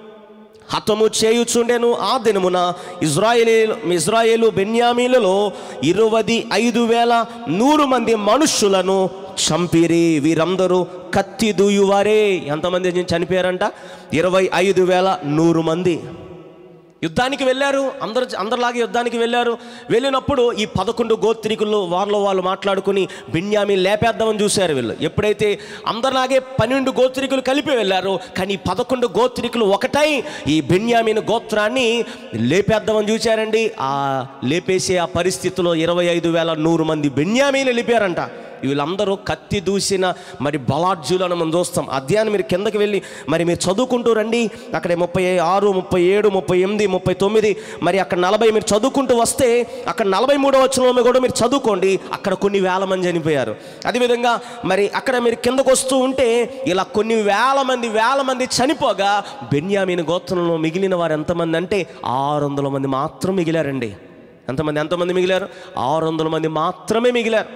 హతము చేయుచుండెను ఆ దినమున ఇజ్రాయేలు ఇజ్రాయేలు బెన్యామీలలో ఇరవై ఐదు వేల నూరు మంది మనుష్యులను చంపిరి వీరందరూ కత్తి దూయువారే ఎంతమంది చనిపోయారంట ఇరవై ఐదు వేల నూరు మంది యుద్ధానికి వెళ్ళారు అందరు అందరిలాగే యుద్ధానికి వెళ్ళారు వెళ్ళినప్పుడు ఈ పదకొండు గోత్రికులు వాళ్ళలో వాళ్ళు మాట్లాడుకుని బిన్యామి లేపేద్దామని చూశారు వీళ్ళు ఎప్పుడైతే అందరిలాగే పన్నెండు గోత్రికులు కలిపి వెళ్ళారు కానీ ఈ పదకొండు గోత్రికులు ఒకటై ఈ బెన్యామిన్ గోత్రాన్ని లేపేద్దామని చూశారండి ఆ లేపేసే ఆ పరిస్థితిలో ఇరవై ఐదు వేల నూరు మంది బెన్యామీలు వెళ్ళిపోయారంట వీళ్ళందరూ కత్తి దూసిన మరి బలార్జులను మనం చూస్తాం అధ్యాయం మీరు కిందకి వెళ్ళి మరి మీరు చదువుకుంటూ రండి అక్కడ ముప్పై ఆరు ముప్పై ఏడు ముప్పై ఎనిమిది ముప్పై తొమ్మిది మరి అక్కడ నలభై మీరు చదువుకుంటూ వస్తే అక్కడ నలభై మూడో వచ్చిన కూడా మీరు చదువుకోండి అక్కడ కొన్ని వేల మంది చనిపోయారు అదేవిధంగా మరి అక్కడ మీరు కిందకు వస్తూ ఉంటే ఇలా కొన్ని వేల మంది వేల మంది చనిపోగా బెన్యామీన్ గోత్రంలో మిగిలిన వారు ఎంతమంది అంటే ఆరు వందల మంది మాత్రం మిగిలారండి ఎంతమంది ఎంతమంది మిగిలారు ఆరు వందల మంది మాత్రమే మిగిలారు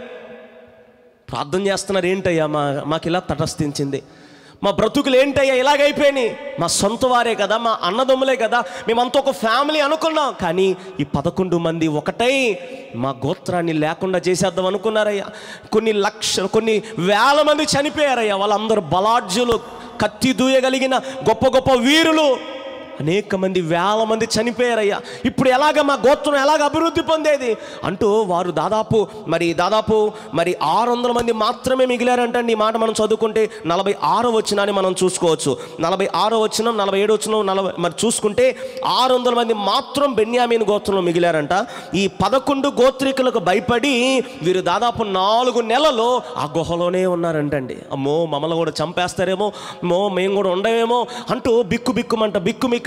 ప్రార్థన చేస్తున్నారు ఏంటయ్యా మా మాకు ఇలా తటస్థించింది మా బ్రతుకులు ఏంటయ్యా ఇలాగైపోయినాయి మా సొంత వారే కదా మా అన్నదమ్ములే కదా మేమంతా ఒక ఫ్యామిలీ అనుకున్నాం కానీ ఈ పదకొండు మంది ఒకటై మా గోత్రాన్ని లేకుండా చేసేద్దాం అనుకున్నారయ్యా కొన్ని లక్ష కొన్ని వేల మంది చనిపోయారయ్యా వాళ్ళందరూ బలాఢ్యులు కత్తి దూయగలిగిన గొప్ప గొప్ప వీరులు అనేక మంది వేల మంది చనిపోయారయ్యా ఇప్పుడు ఎలాగ మా గోత్రం ఎలాగ అభివృద్ధి పొందేది అంటూ వారు దాదాపు మరి దాదాపు మరి ఆరు వందల మంది మాత్రమే మిగిలారంటండి ఈ మాట మనం చదువుకుంటే నలభై ఆరో వచ్చినాన్ని మనం చూసుకోవచ్చు నలభై ఆరో వచ్చిన నలభై ఏడు వచ్చిన నలభై మరి చూసుకుంటే ఆరు వందల మంది మాత్రం బెన్యామీన్ గోత్రంలో మిగిలారంట ఈ పదకొండు గోత్రికులకు భయపడి వీరు దాదాపు నాలుగు నెలలు ఆ గుహలోనే ఉన్నారంటండి అమ్మో మమ్మల్ని కూడా చంపేస్తారేమో మో మేము కూడా ఉండవేమో అంటూ బిక్కు బిక్కుమంట బిక్కు బిక్కు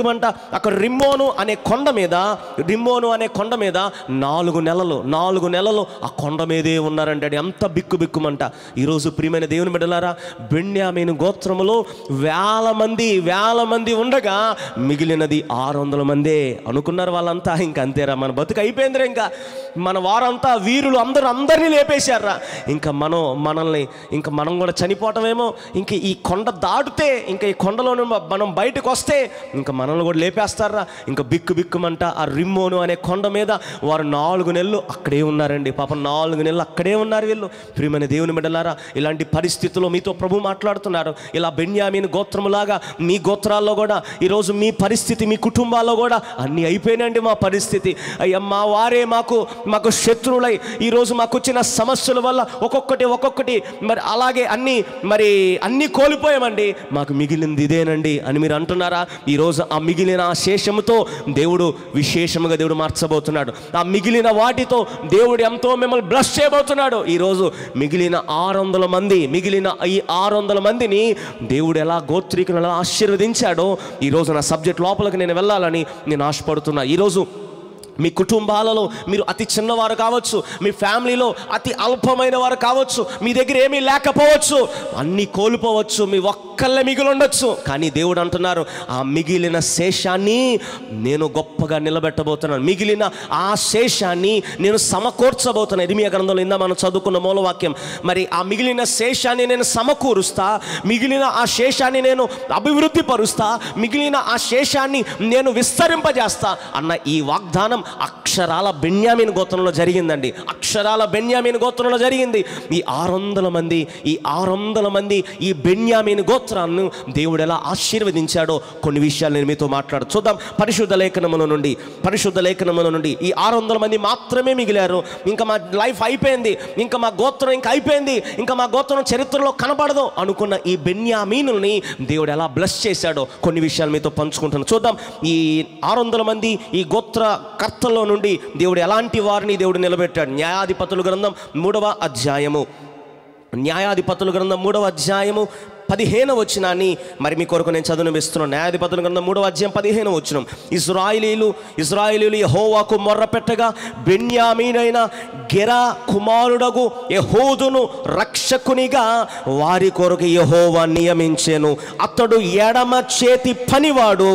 బిక్కుమంట అక్కడ రిమ్మోను అనే కొండ మీద రిమ్మోను అనే కొండ మీద నాలుగు నెలలు నాలుగు నెలలు ఆ కొండ మీదే ఉన్నారంటే ఎంత బిక్కు బిక్కుమంట ఈరోజు ప్రియమైన దేవుని బిడ్డలారా బెన్యామీను గోత్రములో వేల మంది వేల మంది ఉండగా మిగిలినది ఆరు వందల మందే అనుకున్నారు వాళ్ళంతా ఇంక అంతేరా మన బతుకు అయిపోయిందిరా ఇంకా మన వారంతా వీరులు అందరూ అందరినీ లేపేశారా ఇంకా మనం మనల్ని ఇంకా మనం కూడా చనిపోవటమేమో ఇంక ఈ కొండ దాటితే ఇంకా ఈ కొండలో నుండి మనం బయటకు వస్తే ఇంకా మనల్ని కూడా లేపేస్తారా ఇంకా బిక్కు బిక్కుమంట ఆ రిమ్మోను అనే కొండ మీద వారు నాలుగు నెలలు అక్కడే ఉన్నారండి పాపం నాలుగు నెలలు అక్కడే ఉన్నారు వీళ్ళు ప్రియమైన దేవుని బిడ్డలారా ఇలాంటి పరిస్థితుల్లో మీతో ప్రభు మాట్లాడుతున్నారు ఇలా బెన్యామీన్ గోత్రములాగా మీ గోత్రాల్లో కూడా ఈరోజు మీ పరిస్థితి మీ కుటుంబాల్లో కూడా అన్నీ అయిపోయినండి మా పరిస్థితి అయ్యా మా వారే మాకు మాకు శత్రువులై ఈరోజు మాకు వచ్చిన సమస్యల వల్ల ఒక్కొక్కటి ఒక్కొక్కటి మరి అలాగే అన్నీ మరి అన్నీ కోల్పోయామండి మాకు మిగిలింది ఇదేనండి అని మీరు అంటున్నారా ఈరోజు ఆ మిగిలిన ఆ శేషముతో దేవుడు విశేషముగా దేవుడు మార్చబోతున్నాడు ఆ మిగిలిన వాటితో దేవుడు ఎంతో మిమ్మల్ని బ్లస్ చేయబోతున్నాడు ఈరోజు మిగిలిన ఆరు వందల మంది మిగిలిన ఈ ఆరు వందల మందిని దేవుడు ఎలా గోత్రీకులను ఎలా ఆశీర్వదించాడో ఈరోజు నా సబ్జెక్ట్ లోపలికి నేను వెళ్ళాలని నేను ఆశపడుతున్నా ఈరోజు మీ కుటుంబాలలో మీరు అతి చిన్నవారు కావచ్చు మీ ఫ్యామిలీలో అతి అల్పమైన వారు కావచ్చు మీ దగ్గర ఏమీ లేకపోవచ్చు అన్నీ కోల్పోవచ్చు మీ ఒక్కళ్ళే మిగిలి ఉండొచ్చు కానీ దేవుడు అంటున్నారు ఆ మిగిలిన శేషాన్ని నేను గొప్పగా నిలబెట్టబోతున్నాను మిగిలిన ఆ శేషాన్ని నేను సమకూర్చబోతున్నాను ఇది మీ గ్రంథంలో ఇందా మనం చదువుకున్న మూలవాక్యం మరి ఆ మిగిలిన శేషాన్ని నేను సమకూరుస్తా మిగిలిన ఆ శేషాన్ని నేను అభివృద్ధి పరుస్తా మిగిలిన ఆ శేషాన్ని నేను విస్తరింపజేస్తా అన్న ఈ వాగ్దానం అక్షరాల బెన్యామిన్ గోత్రంలో జరిగిందండి అక్షరాల బెన్యామిన్ గోత్రంలో జరిగింది ఈ ఆరు వందల మంది ఈ ఆరు వందల మంది ఈ బెన్యామిన్ గోత్రాన్ని దేవుడు ఎలా ఆశీర్వదించాడో కొన్ని విషయాలు నేను మీతో మాట్లాడు చూద్దాం పరిశుద్ధ లేఖనముల నుండి పరిశుద్ధ లేఖనముల నుండి ఈ ఆరు వందల మంది మాత్రమే మిగిలారు ఇంకా మా లైఫ్ అయిపోయింది ఇంకా మా గోత్రం ఇంకా అయిపోయింది ఇంకా మా గోత్రం చరిత్రలో కనబడదు అనుకున్న ఈ బెన్యామీనుల్ని దేవుడు ఎలా బ్లెస్ చేశాడో కొన్ని విషయాలు మీతో పంచుకుంటాను చూద్దాం ఈ ఆరు వందల మంది ఈ గోత్ర కర్తల్లో నుండి దేవుడు ఎలాంటి వారిని దేవుడు నిలబెట్టాడు న్యాయాధిపతుల గ్రంథం మూడవ అధ్యాయము న్యాయాధిపతుల గ్రంథం మూడవ అధ్యాయము పదిహేను వచ్చినాన్ని మరి మీ కొరకు నేను చదువునిస్తున్నాను న్యాయాధిపతుల గ్రంథం మూడవ అధ్యాయం పదిహేను వచ్చినం ఇజ్రాయిలీలు ఇజ్రాయిలీలు యహోవాకు మొర్ర పెట్టగా బెన్యామీనైన గెరా కుమారుడగు యహోదును రక్షకునిగా వారి కొరకు యహోవా నియమించెను అతడు ఎడమ చేతి పనివాడు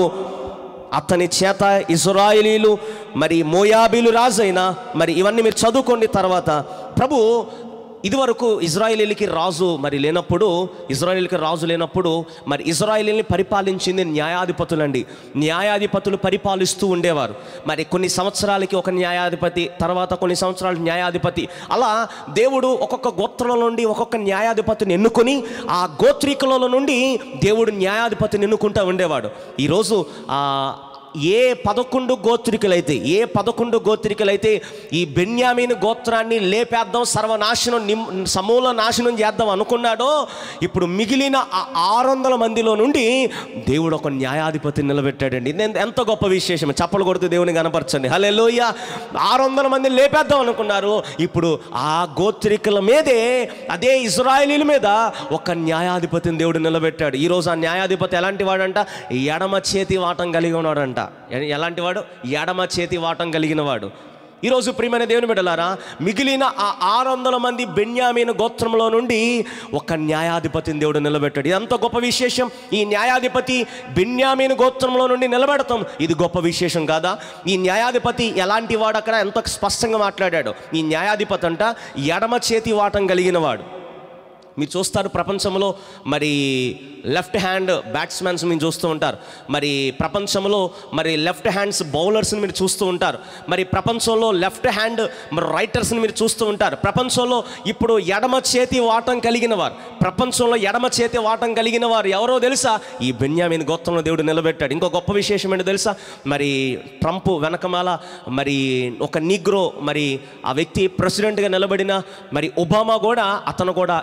అతని చేత ఇజ్రాయిలీలు మరి మోయాబీలు రాజైన మరి ఇవన్నీ మీరు చదువుకోండి తర్వాత ప్రభు ఇదివరకు ఇజ్రాయేలీలకి రాజు మరి లేనప్పుడు ఇజ్రాయేలీలకి రాజు లేనప్పుడు మరి ఇజ్రాయేలీని పరిపాలించింది న్యాయాధిపతులండి న్యాయాధిపతులు పరిపాలిస్తూ ఉండేవారు మరి కొన్ని సంవత్సరాలకి ఒక న్యాయాధిపతి తర్వాత కొన్ని సంవత్సరాలు న్యాయాధిపతి అలా దేవుడు ఒక్కొక్క గోత్రంలో నుండి ఒక్కొక్క న్యాయాధిపతిని ఎన్నుకొని ఆ గోత్రికుల నుండి దేవుడు న్యాయాధిపతిని ఎన్నుకుంటూ ఉండేవాడు ఈరోజు ఆ ఏ పదకొండు గోత్రికులైతే ఏ పదకొండు గోత్రికులైతే ఈ బెన్యామీన్ గోత్రాన్ని లేపేద్దాం సర్వనాశనం నిమ్ సమూల నాశనం చేద్దాం అనుకున్నాడో ఇప్పుడు మిగిలిన ఆ ఆరు వందల మందిలో నుండి దేవుడు ఒక న్యాయాధిపతిని నిలబెట్టాడండి ఇది ఎంత- ఎంత గొప్ప విశేషం చప్పలు కొడుతూ దేవుని కనపరచండి హలే లోయ ఆరు వందల మందిని లేపేద్దాం అనుకున్నారు ఇప్పుడు ఆ గోత్రికుల మీదే అదే ఇజ్రాయేలీల మీద ఒక న్యాయాధిపతిని దేవుడు నిలబెట్టాడు ఈరోజు ఆ న్యాయాధిపతి ఎలాంటి వాడంట ఎడమ చేతి వాటం కలిగి ఉన్నాడంట ఎ- ఎలాంటి వాడు ఎడమ చేతి వాటం కలిగిన వాడు ఈరోజు ప్రియమైన దేవుని బిడ్డలారా మిగిలిన ఆ ఆరు వందల మంది బెన్యామీన గోత్రంలో నుండి ఒక న్యాయాధిపతిని దేవుడు నిలబెట్టాడు ఇది ఎంత గొప్ప విశేషం ఈ న్యాయాధిపతి బెన్యామీన గోత్రంలో నుండి నిలబెడతాం ఇది గొప్ప విశేషం కాదా ఈ న్యాయాధిపతి ఎలాంటి వాడు అక్కడ ఎంతో స్పష్టంగా మాట్లాడాడు ఈ న్యాయాధిపతి అంట ఎడమ చేతి వాటం కలిగిన వాడు మీరు చూస్తారు ప్రపంచంలో మరి లెఫ్ట్ హ్యాండ్ బ్యాట్స్మెన్స్ మీరు చూస్తూ ఉంటారు మరి ప్రపంచంలో మరి లెఫ్ట్ హ్యాండ్స్ బౌలర్స్ని మీరు చూస్తూ ఉంటారు మరి ప్రపంచంలో లెఫ్ట్ హ్యాండ్ మరి రైటర్స్ని మీరు చూస్తూ ఉంటారు ప్రపంచంలో ఇప్పుడు ఎడమ చేతి వాటం కలిగిన వారు ప్రపంచంలో ఎడమ చేతి వాటం కలిగిన వారు ఎవరో తెలుసా ఈ బెన్యామిన్ గోత్రంలో దేవుడు నిలబెట్టాడు ఇంకో గొప్ప విశేషం ఏంటో తెలుసా మరి ట్రంప్ వెనకమాల మరి ఒక నిగ్రో మరి ఆ వ్యక్తి ప్రెసిడెంట్గా నిలబడిన మరి ఒబామా కూడా అతను కూడా ఎడమ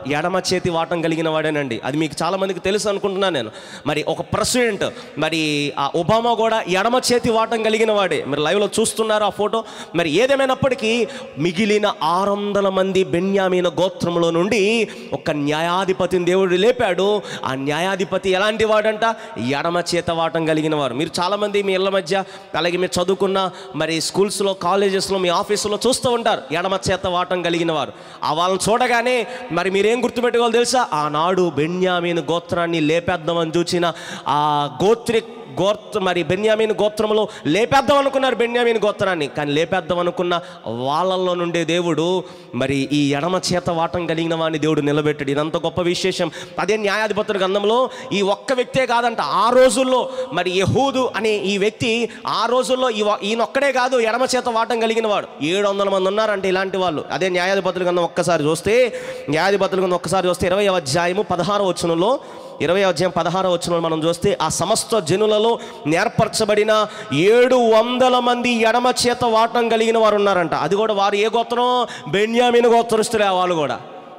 చేతి వాటం కలిగిన వాడేనండి అది మీకు చాలా మందికి తెలుసు అనుకుంటున్నాను నేను మరి ఒక ప్రెసిడెంట్ మరి ఆ ఒబామా కూడా ఎడమ చేతి వాటం కలిగిన వాడే మీరు లైవ్లో చూస్తున్నారు ఆ ఫోటో మరి ఏదేమైనప్పటికీ మిగిలిన ఆరు వందల మంది బెన్యామీన గోత్రంలో నుండి ఒక న్యాయాధిపతిని దేవుడు లేపాడు ఆ న్యాయాధిపతి ఎలాంటి వాడంట ఎడమ చేత వాటం కలిగిన వారు మీరు చాలామంది మీ ఇళ్ళ మధ్య అలాగే మీరు చదువుకున్న మరి స్కూల్స్లో కాలేజెస్లో మీ ఆఫీసులో చూస్తూ ఉంటారు ఎడమ చేత వాటం కలిగిన వారు ఆ వాళ్ళని చూడగానే మరి మీరేం గుర్తుపెట్టుకోవాలి తెలుసా ఆనాడు బెన్యామీన్ గోత్రాన్ని లేపేద్దామని చూసిన ఆ గోత్రి గోత్ర మరి బెన్యామీన్ గోత్రంలో లేపేద్దాం అనుకున్నారు బెన్యామీన్ గోత్రాన్ని కానీ లేపేద్దాం అనుకున్న వాళ్ళల్లో నుండే దేవుడు మరి ఈ ఎడమ చేత వాటం కలిగిన వాడిని దేవుడు నిలబెట్టాడు ఇదంత గొప్ప విశేషం అదే న్యాయాధిపతుల గ్రంథంలో ఈ ఒక్క వ్యక్తే కాదంట ఆ రోజుల్లో మరి యహూదు అనే ఈ వ్యక్తి ఆ రోజుల్లో ఈ వ- ఈయనొక్కడే కాదు ఎడమ చేత వాటం కలిగిన వాడు ఏడు వందల మంది ఉన్నారంటే ఇలాంటి వాళ్ళు అదే న్యాయాధిపతుల గ్రంథం ఒక్కసారి చూస్తే న్యాయాధిపతుల గ్రంథం ఒక్కసారి చూస్తే ఇరవై అధ్యాయము పదహారు వచనంలో ఇరవై అధ్యాయం పదహారో వచ్చిన మనం చూస్తే ఆ సమస్త జనులలో నేర్పరచబడిన ఏడు వందల మంది ఎడమ చేత వాటం కలిగిన వారు ఉన్నారంట అది కూడా వారు ఏ గోత్రం బెన్యామిన్ గోత్రస్తులే వాళ్ళు కూడా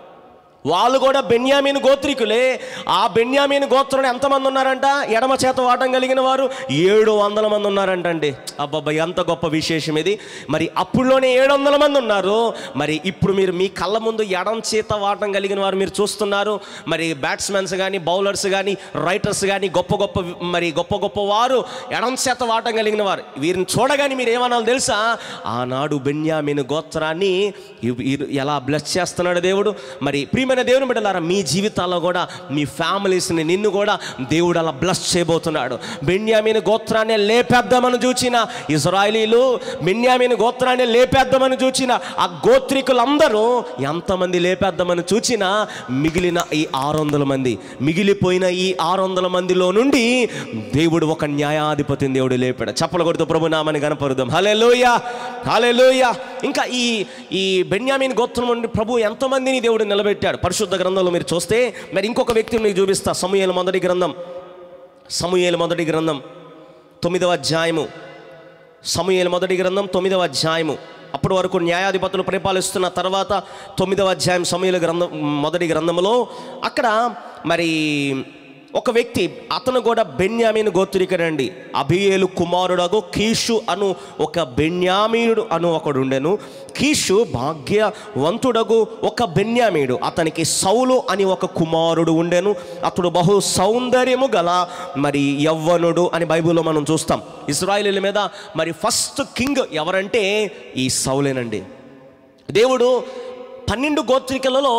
వాళ్ళు కూడా బెన్యామీన్ గోత్రికులే ఆ బెన్యామీన్ గోత్రంలో ఎంతమంది ఉన్నారంట ఎడమ చేత వాటం కలిగిన వారు ఏడు వందల మంది ఉన్నారంట అండి అబ్బాబ్బా ఎంత గొప్ప విశేషం ఇది మరి అప్పుడులోనే ఏడు వందల మంది ఉన్నారు మరి ఇప్పుడు మీరు మీ కళ్ళ ముందు ఎడం చేత వాటం కలిగిన వారు మీరు చూస్తున్నారు మరి బ్యాట్స్మెన్స్ కానీ బౌలర్స్ కానీ రైటర్స్ కానీ గొప్ప గొప్ప మరి గొప్ప గొప్ప వారు ఎడం చేత వాటం కలిగిన వారు వీరిని చూడగానే మీరు ఏమనాలి తెలుసా ఆనాడు బెన్యామీన్ గోత్రాన్ని ఇవ్- ఇరు- ఎలా బ్లెస్ చేస్తున్నాడు దేవుడు మరి ప్రియమైన దేవుని బిడ్డలారా మీ జీవితాల్లో కూడా మీ ఫ్యామిలీస్ని నిన్ను కూడా దేవుడు అలా బ్లెస్ చేయబోతున్నాడు బెన్యామీన్ గోత్రాన్ని లేపేద్దామని చూచిన ఇజ్రాయిలీలు బెన్యామీన్ గోత్రాన్ని లేపేద్దామని చూచిన ఆ గోత్రికులందరూ ఎంతమంది లేపేద్దామని చూచినా మిగిలిన ఈ ఆరు వందల మంది మిగిలిపోయిన ఈ ఆరు వందల మందిలో నుండి దేవుడు ఒక న్యాయాధిపతిని దేవుడు లేపాడు చప్పల కొడుతూ ప్రభు నామని కనపరుదాం హలెలోయ హలెలోయ ఇంకా ఈ ఈ బెన్యామీన్ గోత్రం నుండి ప్రభు ఎంతమందిని దేవుడు నిలబెట్టాడు పరిశుద్ధ గ్రంథంలో మీరు చూస్తే మరి ఇంకొక వ్యక్తిని మీకు చూపిస్తా సమూహల మొదటి గ్రంథం సమూహల మొదటి గ్రంథం తొమ్మిదవ అధ్యాయము సమూహల మొదటి గ్రంథం తొమ్మిదవ అధ్యాయము అప్పటి వరకు న్యాయాధిపతులు పరిపాలిస్తున్న తర్వాత తొమ్మిదవ అధ్యాయం సమూహల గ్రంథం మొదటి గ్రంథంలో అక్కడ మరి ఒక వ్యక్తి అతను కూడా బెన్యామీను గోత్రికడండి అభియేలు కుమారుడగు కీషు అను ఒక బెన్యామీయుడు అను ఒకడు ఉండెను కీషు భాగ్యవంతుడగు ఒక బెన్యామీయుడు అతనికి సౌలు అని ఒక కుమారుడు ఉండెను అతడు బహు సౌందర్యము గల మరి యవ్వనుడు అని బైబిల్లో మనం చూస్తాం ఇస్రాయేలీల మీద మరి ఫస్ట్ కింగ్ ఎవరంటే ఈ సౌలేనండి దేవుడు పన్నెండు గోత్రికలలో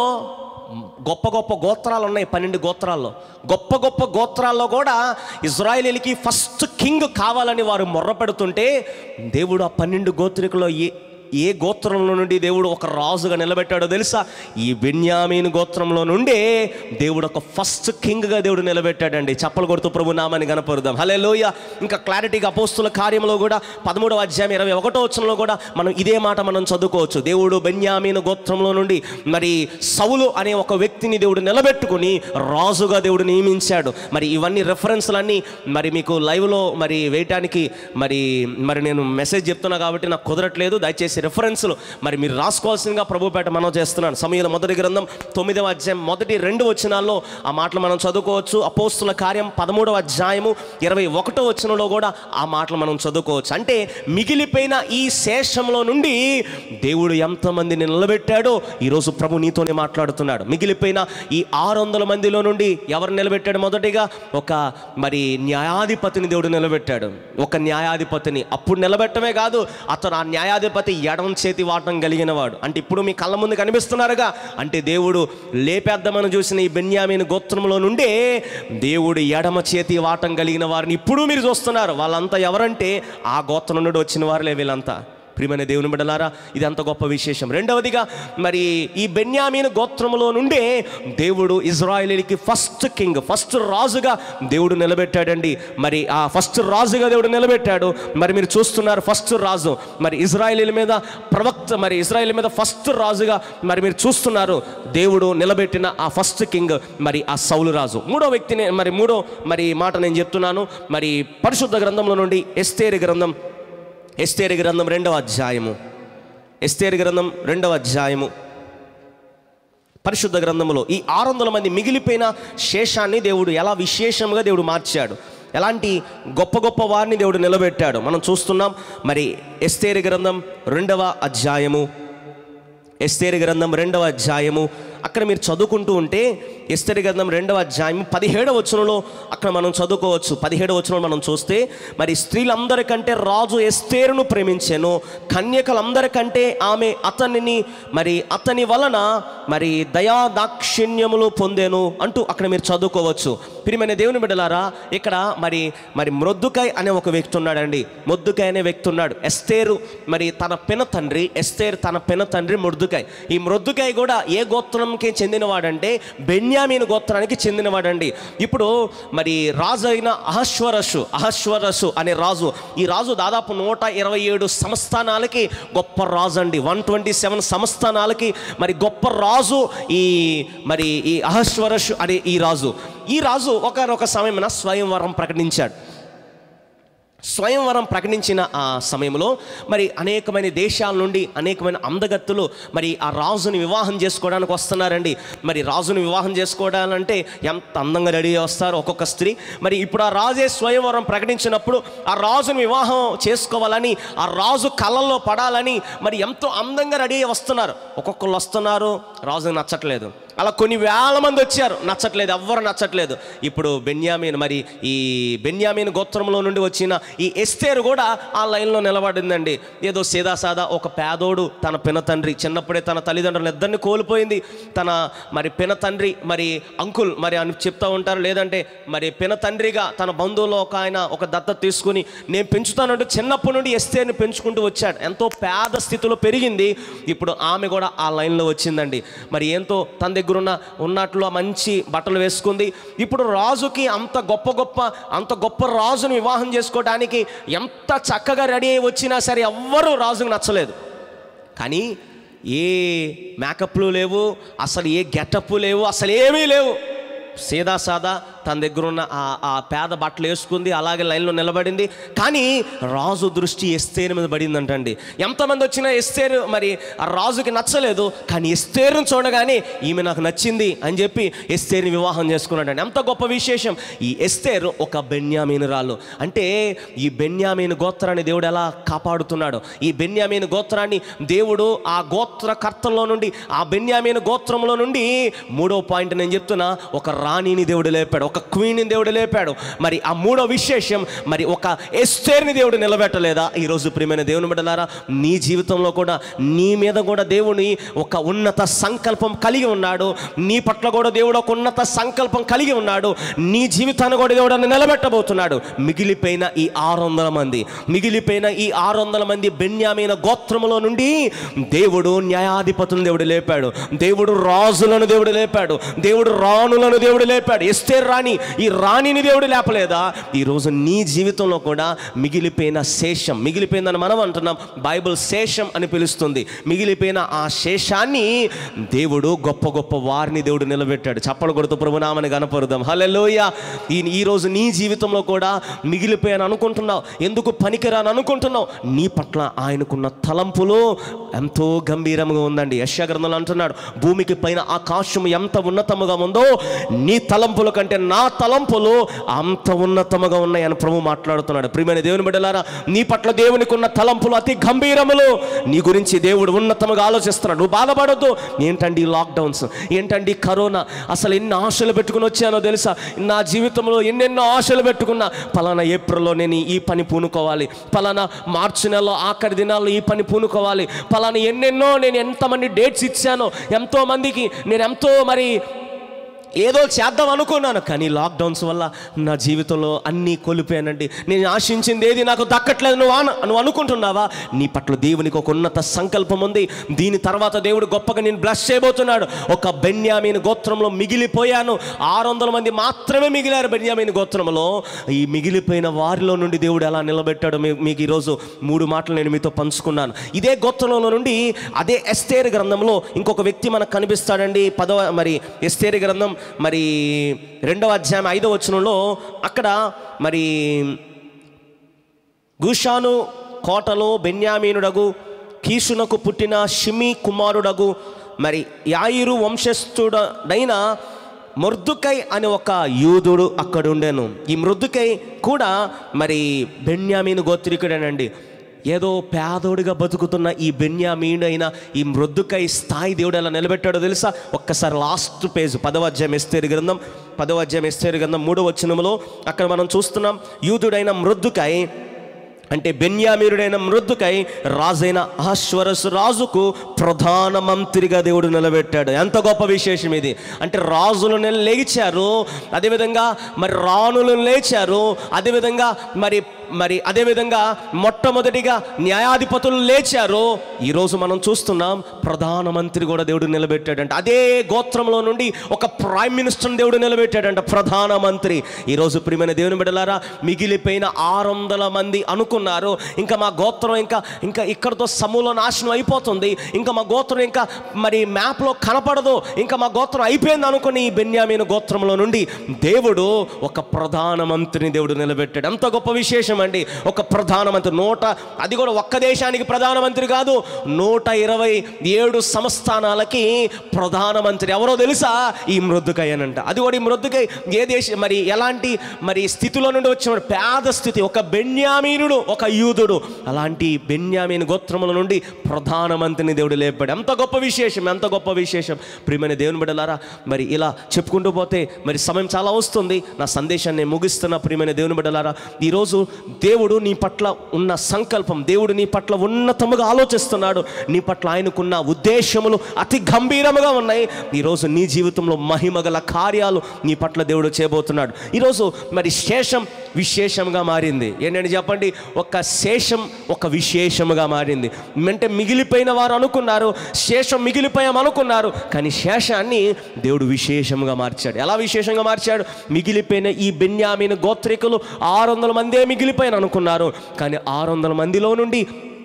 గొప్ప గొప్ప గోత్రాలు ఉన్నాయి పన్నెండు గోత్రాల్లో గొప్ప గొప్ప గోత్రాల్లో కూడా ఇజ్రాయేలీలకి ఫస్ట్ కింగ్ కావాలని వారు మొర్ర పెడుతుంటే దేవుడు ఆ పన్నెండు గోత్రికలో ఏ ఏ గోత్రంలో నుండి దేవుడు ఒక రాజుగా నిలబెట్టాడో తెలుసా ఈ బెన్యామీన్ గోత్రంలో నుండే దేవుడు ఒక ఫస్ట్ కింగ్గా దేవుడు నిలబెట్టాడండి చప్పలు కొడుతూ ప్రభు నామాన్ని కనపరుదాం హలే లోయ ఇంకా క్లారిటీగా అపోస్తుల కార్యంలో కూడా పదమూడవ అధ్యాయం ఇరవై ఒకటో వచనంలో కూడా మనం ఇదే మాట మనం చదువుకోవచ్చు దేవుడు బెన్యామీన్ గోత్రంలో నుండి మరి సౌలు అనే ఒక వ్యక్తిని దేవుడు నిలబెట్టుకుని రాజుగా దేవుడు నియమించాడు మరి ఇవన్నీ రెఫరెన్స్లన్నీ మరి మీకు లైవ్లో మరి వేయటానికి మరి మరి నేను మెసేజ్ చెప్తున్నా కాబట్టి నాకు కుదరట్లేదు దయచేసి రెఫరెన్స్లు మరి మీరు రాసుకోవాల్సిందిగా ప్రభుపేట మనం చేస్తున్నాను సమయంలో మొదటి గ్రంథం తొమ్మిదవ అధ్యాయం మొదటి రెండు వచనాల్లో ఆ మాటలు మనం చదువుకోవచ్చు అపోస్తుల కార్యం పదమూడవ అధ్యాయము ఇరవై ఒకటో వచనంలో కూడా ఆ మాటలు మనం చదువుకోవచ్చు అంటే మిగిలిపోయిన ఈ శేషంలో నుండి దేవుడు ఎంతమందిని నిలబెట్టాడో ఈరోజు ప్రభు నీతోనే మాట్లాడుతున్నాడు మిగిలిపోయిన ఈ ఆరు వందల మందిలో నుండి ఎవరు నిలబెట్టాడు మొదటిగా ఒక మరి న్యాయాధిపతిని దేవుడు నిలబెట్టాడు ఒక న్యాయాధిపతిని అప్పుడు నిలబెట్టమే కాదు అతను ఆ న్యాయాధిపతి ఎడం చేతి వాటం కలిగిన వాడు అంటే ఇప్పుడు మీ కళ్ళ ముందు కనిపిస్తున్నారుగా అంటే దేవుడు లేపేద్దామని చూసిన ఈ బెన్యామీన్ గోత్రంలో నుండే దేవుడు ఎడమ చేతి వాటం కలిగిన వారిని ఇప్పుడు మీరు చూస్తున్నారు వాళ్ళంతా ఎవరంటే ఆ గోత్రం నుండి వచ్చిన వారులే వీళ్ళంతా ప్రియమైన దేవుని బిడ్డలారా ఇది అంత గొప్ప విశేషం రెండవదిగా మరి ఈ బెన్యామీన్ గోత్రములో నుండే దేవుడు ఇజ్రాయేలీకి ఫస్ట్ కింగ్ ఫస్ట్ రాజుగా దేవుడు నిలబెట్టాడండి మరి ఆ ఫస్ట్ రాజుగా దేవుడు నిలబెట్టాడు మరి మీరు చూస్తున్నారు ఫస్ట్ రాజు మరి ఇజ్రాయేలీల మీద ప్రవక్త మరి ఇజ్రాయేల్ మీద ఫస్ట్ రాజుగా మరి మీరు చూస్తున్నారు దేవుడు నిలబెట్టిన ఆ ఫస్ట్ కింగ్ మరి ఆ సౌలు రాజు మూడో వ్యక్తిని మరి మూడో మరి మాట నేను చెప్తున్నాను మరి పరిశుద్ధ గ్రంథంలో నుండి ఎస్తేరి గ్రంథం ఎస్తేరి గ్రంథం రెండవ అధ్యాయము ఎస్తేరి గ్రంథం రెండవ అధ్యాయము పరిశుద్ధ గ్రంథంలో ఈ ఆరు వందల మంది మిగిలిపోయిన శేషాన్ని దేవుడు ఎలా విశేషంగా దేవుడు మార్చాడు ఎలాంటి గొప్ప గొప్ప వారిని దేవుడు నిలబెట్టాడు మనం చూస్తున్నాం మరి ఎస్తేరి గ్రంథం రెండవ అధ్యాయము ఎస్తేరి గ్రంథం రెండవ అధ్యాయము అక్కడ మీరు చదువుకుంటూ ఉంటే ఎస్తేరి గ్రంథం రెండవ అధ్యాయం పదిహేడవ వచనంలో అక్కడ మనం చదువుకోవచ్చు పదిహేడవ వచనంలో మనం చూస్తే మరి స్త్రీలందరికంటే రాజు ఎస్తేరును ప్రేమించాను కన్యకలందరికంటే ఆమె అతనిని మరి అతని వలన మరి దయా దాక్షిణ్యములు పొందాను అంటూ అక్కడ మీరు చదువుకోవచ్చు ప్రియమైన దేవుని బిడ్డలారా ఇక్కడ మరి మరి మొద్దుకాయ్ అనే ఒక వ్యక్తి ఉన్నాడండి మొద్దుకాయ్ అనే వ్యక్తి ఉన్నాడు ఎస్తేరు మరి తన పిన తండ్రి ఎస్తేరు తన పిన తండ్రి మొద్దుకాయ్ ఈ మొద్దుకాయ్ కూడా ఏ గోత్రంకి చెందినవాడంటే బెన్యామీన్ గోత్రానికి చెందినవాడండి ఇప్పుడు మరి రాజు అయిన అహశ్వరసు అహశ్వరసు అనే రాజు ఈ రాజు దాదాపు నూట ఇరవై ఏడు సంస్థానాలకి గొప్ప రాజు అండి వన్ ట్వంటీ సెవెన్ సంస్థానాలకి మరి గొప్ప రాజు ఈ మరి ఈ అహశ్వరసు అనే ఈ రాజు ఈ రాజు ఒకనొక సమయమున స్వయంవరం ప్రకటించాడు స్వయంవరం ప్రకటించిన ఆ సమయంలో మరి అనేకమైన దేశాల నుండి అనేకమైన అందగత్తులు మరి ఆ రాజుని వివాహం చేసుకోవడానికి వస్తున్నారండి మరి రాజుని వివాహం చేసుకోవడాలంటే ఎంత అందంగా రెడీ వస్తారు ఒక్కొక్క స్త్రీ మరి ఇప్పుడు ఆ రాజే స్వయంవరం ప్రకటించినప్పుడు ఆ రాజుని వివాహం చేసుకోవాలని ఆ రాజు కళ్ళల్లో పడాలని మరి ఎంతో అందంగా రెడీ అయ్యి వస్తున్నారు ఒక్కొక్కరు వస్తున్నారు రాజుకి నచ్చట్లేదు అలా కొన్ని వేల మంది వచ్చారు నచ్చట్లేదు ఎవ్వరు నచ్చట్లేదు ఇప్పుడు బెన్యామీన్ మరి ఈ బెన్యామీన్ గోత్రంలో నుండి వచ్చిన ఈ ఎస్తేరు కూడా ఆ లైన్లో నిలబడిందండి ఏదో సీదా సాదా ఒక పేదోడు తన పిన తండ్రి చిన్నప్పుడే తన తల్లిదండ్రులు ఇద్దరిని కోల్పోయింది తన మరి పిన తండ్రి మరి అంకుల్ మరి అని చెప్తా ఉంటారు లేదంటే మరి పిన తండ్రిగా తన బంధువులో ఒక ఆయన ఒక దత్తత తీసుకుని నేను పెంచుతానంటూ చిన్నప్పటి నుండి ఎస్తేర్ని పెంచుకుంటూ వచ్చాడు ఎంతో పేద స్థితిలో పెరిగింది ఇప్పుడు ఆమె కూడా ఆ లైన్లో వచ్చిందండి మరి ఏంతో తన దగ్గర ఉన్న ఉన్నట్లు ఆ మంచి బట్టలు వేసుకుంది ఇప్పుడు రాజుకి అంత గొప్ప గొప్ప అంత గొప్ప రాజుని వివాహం చేసుకోవడానికి ఎంత చక్కగా రెడీ అయి వచ్చినా సరే ఎవ్వరూ రాజుకు నచ్చలేదు కానీ ఏ మేకప్లు లేవు అసలు ఏ గెటప్ లేవు అసలు ఏమీ లేవు సీదా సాదా తన దగ్గర ఉన్న ఆ ఆ పేద బట్టలు వేసుకుంది అలాగే లైన్లో నిలబడింది కానీ రాజు దృష్టి ఎస్తేరు మీద పడిందంటండి ఎంతమంది వచ్చినా ఎస్తేరు మరి ఆ రాజుకి నచ్చలేదు కానీ ఎస్తేరుని చూడగానే ఈమె నాకు నచ్చింది అని చెప్పి ఎస్తేరుని వివాహం చేసుకున్నాడండి ఎంత గొప్ప విశేషం ఈ ఎస్తేరు ఒక బెన్యామీనురాలు అంటే ఈ బెన్యామీను గోత్రాన్ని దేవుడు ఎలా కాపాడుతున్నాడు ఈ బెన్యామీను గోత్రాన్ని దేవుడు ఆ గోత్రకర్తల్లో నుండి ఆ బెన్యామీను గోత్రంలో నుండి మూడో పాయింట్ నేను చెప్తున్నా ఒక రాణిని దేవుడు లేపాడు ఒక క్వీన్ని దేవుడు లేపాడు మరి ఆ మూడో విశేషం మరి ఒక ఎస్తేర్ని దేవుడు నిలబెట్టలేదా ఈరోజు ప్రియమైన దేవుని బిడ్డలారా నీ జీవితంలో కూడా నీ మీద కూడా దేవుని ఒక ఉన్నత సంకల్పం కలిగి ఉన్నాడు నీ పట్ల కూడా దేవుడు ఒక ఉన్నత సంకల్పం కలిగి ఉన్నాడు నీ జీవితాన్ని కూడా దేవుడు నిలబెట్టబోతున్నాడు మిగిలిపోయిన ఈ ఆరు వందల మంది మిగిలిపోయిన ఈ ఆరు వందల మంది బెన్యామైన గోత్రములో నుండి దేవుడు న్యాయాధిపతులను దేవుడు లేపాడు దేవుడు రాజులను దేవుడు లేపాడు దేవుడు రాణులను దేవుడు లేపాడు ఎస్తేర్ రాణి ఈ రాణిని దేవుడు లేపలేదా ఈరోజు నీ జీవితంలో కూడా మిగిలిపోయిన శేషం మిగిలిపోయిందని మనం అంటున్నాం బైబిల్ శేషం అని పిలుస్తుంది మిగిలిపోయిన ఆ శేషాన్ని దేవుడు గొప్ప గొప్ప వారిని దేవుడు నిలబెట్టాడు చప్పలు కొడుతూ ప్రభునామని గనపరుదాం హల్లెలూయ ఈ ఈరోజు నీ జీవితంలో కూడా మిగిలిపోయాను అనుకుంటున్నావు ఎందుకు పనికిరాను అనుకుంటున్నావు నీ పట్ల ఆయనకున్న తలంపులు ఎంతో గంభీరంగా ఉందండి యశ్యా గ్రంథంలో అంటున్నాడు భూమికి పైన ఆకాశం ఎంత ఉన్నతముగా ఉందో నీ తలంపుల కంటే నా తలంపులు అంత ఉన్నతముగా ఉన్నాయని ప్రభు మాట్లాడుతున్నాడు ప్రియమైన దేవుని బిడ్డలారా నీ పట్ల దేవునికి ఉన్న తలంపులు అతి గంభీరములు నీ గురించి దేవుడు ఉన్నతముగా ఆలోచిస్తున్నాడు నువ్వు బాధపడొద్దు ఏంటండి ఈ లాక్డౌన్స్ ఏంటండి ఈ కరోనా అసలు ఎన్ని ఆశలు పెట్టుకుని వచ్చానో తెలుసా నా జీవితంలో ఎన్నెన్నో ఆశలు పెట్టుకున్నా పలానా ఏప్రిల్లో నేను ఈ పని పూనుకోవాలి పలానా మార్చి నెలలో ఆఖరి దినాల్లో ఈ పని పూనుకోవాలి పలానా ఎన్నెన్నో నేను ఎంతమంది డేట్స్ ఇచ్చానో ఎంతో మందికి నేను ఎంతో మరి ఏదో చేద్దాం అనుకున్నాను కానీ లాక్డౌన్స్ వల్ల నా జీవితంలో అన్నీ కోల్పోయానండి నేను ఆశించింది ఏది నాకు దక్కట్లేదు నువ్వు అను నువ్వు అనుకుంటున్నావా నీ పట్ల దేవునికి ఒక ఉన్నత సంకల్పం ఉంది దీని తర్వాత దేవుడు గొప్పగా నేను బ్లస్ చేయబోతున్నాడు ఒక బెన్యామీన్ గోత్రంలో మిగిలిపోయాను ఆరు వందల మంది మాత్రమే మిగిలారు బెన్యామీన్ గోత్రంలో ఈ మిగిలిపోయిన వారిలో నుండి దేవుడు ఎలా నిలబెట్టాడో మీ- మీకు ఈరోజు మూడు మాటలు నేను మీతో పంచుకున్నాను ఇదే గోత్రంలో నుండి అదే ఎస్తేరు గ్రంథంలో ఇంకొక వ్యక్తి మనకు కనిపిస్తాడండి పదవ మరి ఎస్తేరు గ్రంథం మరి రెండవ అధ్యాయం ఐదవ వచనంలో అక్కడ మరి గూషాను కోటలో బెన్యామీనుడగు కీషునకు పుట్టిన షిమి కుమారుడగు మరి యాయిరు వంశస్థుడైన మృదుకై అనే ఒక యూదుడు అక్కడ ఉండెను ఈ మృదుకై కూడా మరి బెన్యామీను గోత్రికుడేనండి ఏదో పేదోడిగా బతుకుతున్న ఈ బెన్యామీనైన ఈ మృదుకై స్థాయి దేవుడు ఎలా నిలబెట్టాడో తెలుసా ఒక్కసారి లాస్ట్ పేజ్ పదవ అధ్యాయం ఎస్తేరు గ్రంథం పదవ అధ్యాయం ఎస్తేరు గ్రంథం మూడవ వచనములో అక్కడ మనం చూస్తున్నాం యూదుడైన మృదుకై అంటే బెన్యామీరుడైన మృదుకై రాజైన అహశ్వరసు రాజుకు ప్రధానమంత్రిగా దేవుడు నిలబెట్టాడు ఎంత గొప్ప విశేషం ఇది అంటే రాజులు నెల లేచారు అదేవిధంగా మరి రాణులు లేచారు అదేవిధంగా మరి మరి అదేవిధంగా మొట్టమొదటిగా న్యాయాధిపతులు లేచారు ఈరోజు మనం చూస్తున్నాం ప్రధానమంత్రి కూడా దేవుడు నిలబెట్టాడంట అదే గోత్రంలో నుండి ఒక ప్రైమ్ మినిస్టర్ని దేవుడు నిలబెట్టాడంట ప్రధానమంత్రి ఈరోజు ప్రియమైన దేవుని బిడ్డలారా మిగిలిపోయిన ఆరు వందల మంది అనుకున్నారు ఇంకా మా గోత్రం ఇంకా ఇంకా ఇక్కడతో సమూల నాశనం అయిపోతుంది ఇంకా మా గోత్రం ఇంకా మరి మ్యాప్లో కనపడదు ఇంకా మా గోత్రం అయిపోయింది అనుకుని ఈ బెన్యామీను గోత్రంలో నుండి దేవుడు ఒక ప్రధానమంత్రిని దేవుడు నిలబెట్టాడు ఎంత గొప్ప విశేషం అండి ఒక ప్రధానమంత్రి నూట అది కూడా ఒక్క దేశానికి ప్రధానమంత్రి కాదు నూట ఇరవై ఏడు సంస్థానాలకి ప్రధానమంత్రి ఎవరో తెలుసా ఈ మృదుకయ్యనంట అది కూడా ఈ మృదుకై ఏ దేశం మరి ఎలాంటి మరి స్థితిలో నుండి వచ్చిన పేద స్థితి ఒక బెన్యామీనుడు ఒక యూదుడు అలాంటి బెన్యామీన్ గోత్రముల నుండి ప్రధానమంత్రిని దేవుడు లేపాడు ఎంత గొప్ప విశేషం ఎంత గొప్ప విశేషం ప్రియమైన దేవుని బిడ్డలారా మరి ఇలా చెప్పుకుంటూ పోతే మరి సమయం చాలా వస్తుంది నా సందేశాన్ని నేను ముగిస్తున్న ప్రియమైన దేవుని బిడ్డలారా ఈరోజు దేవుడు నీ పట్ల ఉన్న సంకల్పం దేవుడు నీ పట్ల ఉన్నతముగా ఆలోచిస్తున్నాడు నీ పట్ల ఆయనకున్న ఉద్దేశములు అతి గంభీరముగా ఉన్నాయి ఈరోజు నీ జీవితంలో మహిమగల కార్యాలు నీ పట్ల దేవుడు చేయబోతున్నాడు ఈరోజు మరి శేషం విశేషంగా మారింది ఏంటంటే చెప్పండి ఒక శేషం ఒక విశేషముగా మారింది అంటే మిగిలిపోయిన వారు అనుకున్నారు శేషం మిగిలిపోయాం అనుకున్నారు కానీ శేషాన్ని దేవుడు విశేషంగా మార్చాడు ఎలా విశేషంగా మార్చాడు మిగిలిపోయిన ఈ బెన్యామిన గోత్రికులు ఆరు వందల మందే మిగిలిపోయిన అనుకున్నారు కానీ ఆరు వందల మందిలో నుండి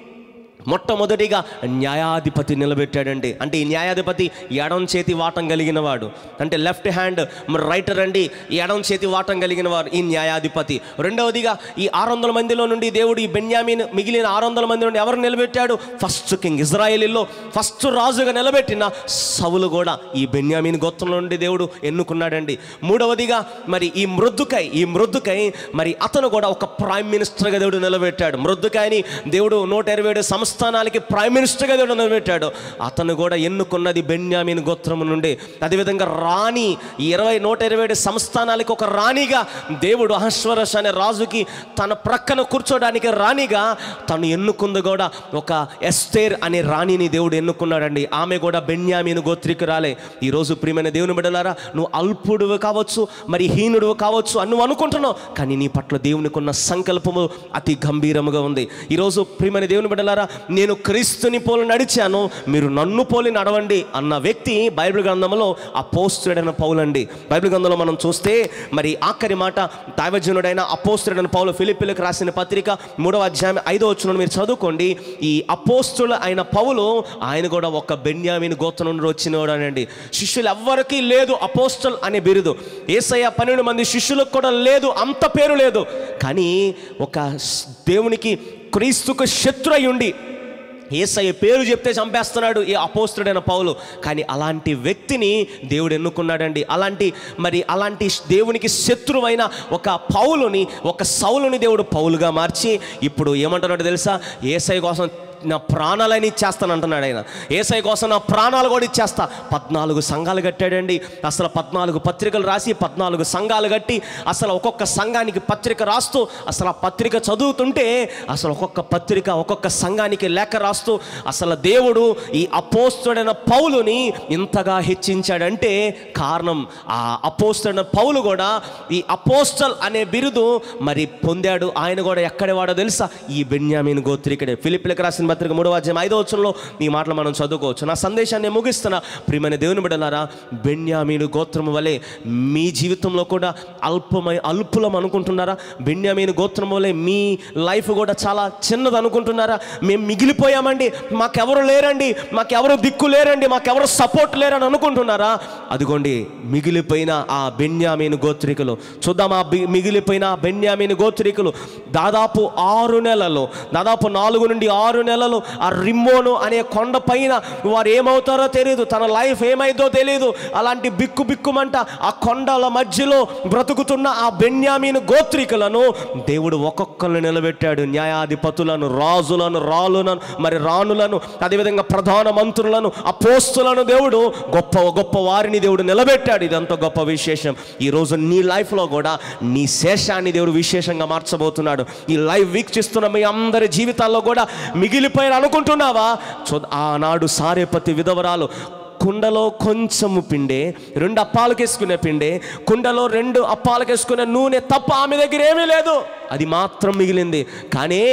మొట్టమొదటిగా న్యాయాధిపతి నిలబెట్టాడండి అంటే ఈ న్యాయాధిపతి ఎడం చేతి వాటం కలిగిన వాడు అంటే లెఫ్ట్ హ్యాండ్ రైటర్ అండి ఈ ఎడం చేతి వాటం కలిగిన వాడు ఈ న్యాయాధిపతి రెండవదిగా ఈ ఆరు వందల మందిలో నుండి దేవుడు ఈ బెన్యామీన్ మిగిలిన ఆరు వందల మంది నుండి ఎవరు నిలబెట్టాడు ఫస్ట్ కింగ్ ఇజ్రాయేలీలో ఫస్ట్ రాజుగా నిలబెట్టిన సవులు కూడా ఈ బెన్యామీన్ గోత్రంలో నుండి దేవుడు ఎన్నుకున్నాడండి మూడవదిగా మరి ఈ మృద్దుకై ఈ మృద్దుకై మరి అతను కూడా ఒక ప్రైమ్ మినిస్టర్గా దేవుడు నిలబెట్టాడు మృద్దుకాయని దేవుడు నూట ఇరవై ఏడు సంస్థానాలకి ప్రైమ్ మినిస్టర్గా దేవుడు నిలబెట్టాడు అతను కూడా ఎన్నుకున్నది బెన్యామీన్ గోత్రము నుండి అదేవిధంగా రాణి ఈ ఇరవై నూట ఇరవై ఏడు సంస్థానాలకి ఒక రాణిగా దేవుడు అహశ్వరస్ అనే రాజుకి తన ప్రక్కన కూర్చోడానికి రాణిగా తను ఎన్నుకుంది కూడా ఒక ఎస్తేర్ అనే రాణిని దేవుడు ఎన్నుకున్నాడండి ఆమె కూడా బెన్యామీను గోత్రికురాలే ఈరోజు ప్రియమైన దేవుని బిడ్డలారా నువ్వు అల్పుడువు కావచ్చు మరి హీనుడు కావచ్చు అని నువ్వు అనుకుంటున్నావు కానీ నీ పట్ల దేవునికి ఉన్న సంకల్పము అతి గంభీరముగా ఉంది ఈరోజు ప్రియమైన దేవుని బిడ్డలారా నేను క్రీస్తుని పోలి నడిచాను మీరు నన్ను పోలి నడవండి అన్న వ్యక్తి బైబిల్ గ్రంథంలో అపోస్తుడైన పౌలండి బైబిల్ గ్రంథంలో మనం చూస్తే మరి ఆఖరి మాట దైవజనుడైన అపోస్తుడైన పౌలు ఫిలిపిలకు రాసిన పత్రిక మూడవ అధ్యాయం ఐదో వచ్చిన మీరు చదువుకోండి ఈ అపోస్తుడు అయిన పౌలు ఆయన కూడా ఒక బెన్యామిన్ గోత్రం నుండి వచ్చినవాడనండి శిష్యులు ఎవ్వరికీ లేదు అపోస్టల్ అనే బిరుదు ఏసయ్య పన్నెండు మంది శిష్యులకు కూడా లేదు అంత పేరు లేదు కానీ ఒక స్- దేవునికి క్రీస్తుకు శత్రు అయి ఉండి ఏసయ్య పేరు చెప్తే చంపేస్తున్నాడు ఈ అపోస్తుడైన పౌలు కానీ అలాంటి వ్యక్తిని దేవుడు ఎన్నుకున్నాడండి అలాంటి మరి అలాంటి దేవునికి శత్రువైన ఒక పౌలుని ఒక సౌలుని దేవుడు పౌలుగా మార్చి ఇప్పుడు ఏమంటున్నాడు తెలుసా ఏసయ్య కోసం నా ప్రాణాలని ఇచ్చేస్తాను అంటున్నాడు ఆయన ఏసై కోసం నా ప్రాణాలు కూడా ఇచ్చేస్తా పద్నాలుగు సంఘాలు కట్టాడండి అసలు పద్నాలుగు పత్రికలు రాసి పద్నాలుగు సంఘాలు కట్టి అసలు ఒక్కొక్క సంఘానికి పత్రిక రాస్తూ అసలు ఆ పత్రిక చదువుతుంటే అసలు ఒక్కొక్క పత్రిక ఒక్కొక్క సంఘానికి లేఖ రాస్తూ అసలు దేవుడు ఈ అపోస్తుడైన పౌలుని ఇంతగా హెచ్చించాడంటే కారణం ఆ అపోస్తుడైన పౌలు కూడా ఈ అపోస్టల్ అనే బిరుదు మరి పొందాడు ఆయన కూడా ఎక్కడి వాడో తెలుసా ఈ బెన్యామీన్ గోత్రికుడే ఫిలిపిలకు రాసిన పత్రిక మూడవ అధ్యాయం ఐదో వచ్చంలో ఈ మాటలు మనం చదువుకోవచ్చు నా సందేశాన్ని ముగిస్తున్న ప్రియమైన దేవుని బిడ్డలారా బెన్యామీను గోత్రము వలె మీ జీవితంలో కూడా అల్పమై అల్పులం అనుకుంటున్నారా బెన్యామీను గోత్రం వలె మీ లైఫ్ కూడా చాలా చిన్నది అనుకుంటున్నారా మేము మిగిలిపోయామండి మాకెవరు లేరండి మాకెవరు దిక్కు లేరండి మాకెవరు సపోర్ట్ లేరని అనుకుంటున్నారా అదిగోండి మిగిలిపోయిన ఆ బెన్యామీను గోత్రికులు చూద్దాం ఆ బి- మిగిలిపోయిన ఆ బెన్యామీను గోత్రికులు దాదాపు ఆరు నెలలు దాదాపు నాలుగు నుండి ఆరు నెలలు పిల్లలు ఆ రిమ్మోను అనే కొండ పైన వారు ఏమవుతారో తెలియదు తన లైఫ్ ఏమైందో తెలియదు అలాంటి బిక్కు బిక్కుమంట ఆ కొండల మధ్యలో బ్రతుకుతున్న ఆ బెన్యామీను గోత్రికులను దేవుడు ఒక్కొక్కరిని నిలబెట్టాడు న్యాయాధిపతులను రాజులను రాలులను మరి రాణులను అదేవిధంగా ప్రధాన మంత్రులను అపోస్తులను దేవుడు గొప్ప గొప్ప వారిని దేవుడు నిలబెట్టాడు ఇదంతా గొప్ప విశేషం ఈరోజు నీ లైఫ్లో కూడా నీ శేషాన్ని దేవుడు విశేషంగా మార్చబోతున్నాడు ఈ లైవ్ వీక్షిస్తున్న మీ అందరి జీవితాల్లో కూడా మిగిలిపోయిన అనుకుంటున్నావా చూ ఆనాడు సారేపతి విధవరాలు కుండలో కొంచెము పిండే రెండు అప్పాలకేసుకునే పిండే కుండలో రెండు అప్పాలకేసుకునే నూనె తప్ప ఆమె దగ్గర ఏమీ లేదు అది మాత్రం మిగిలింది కానీ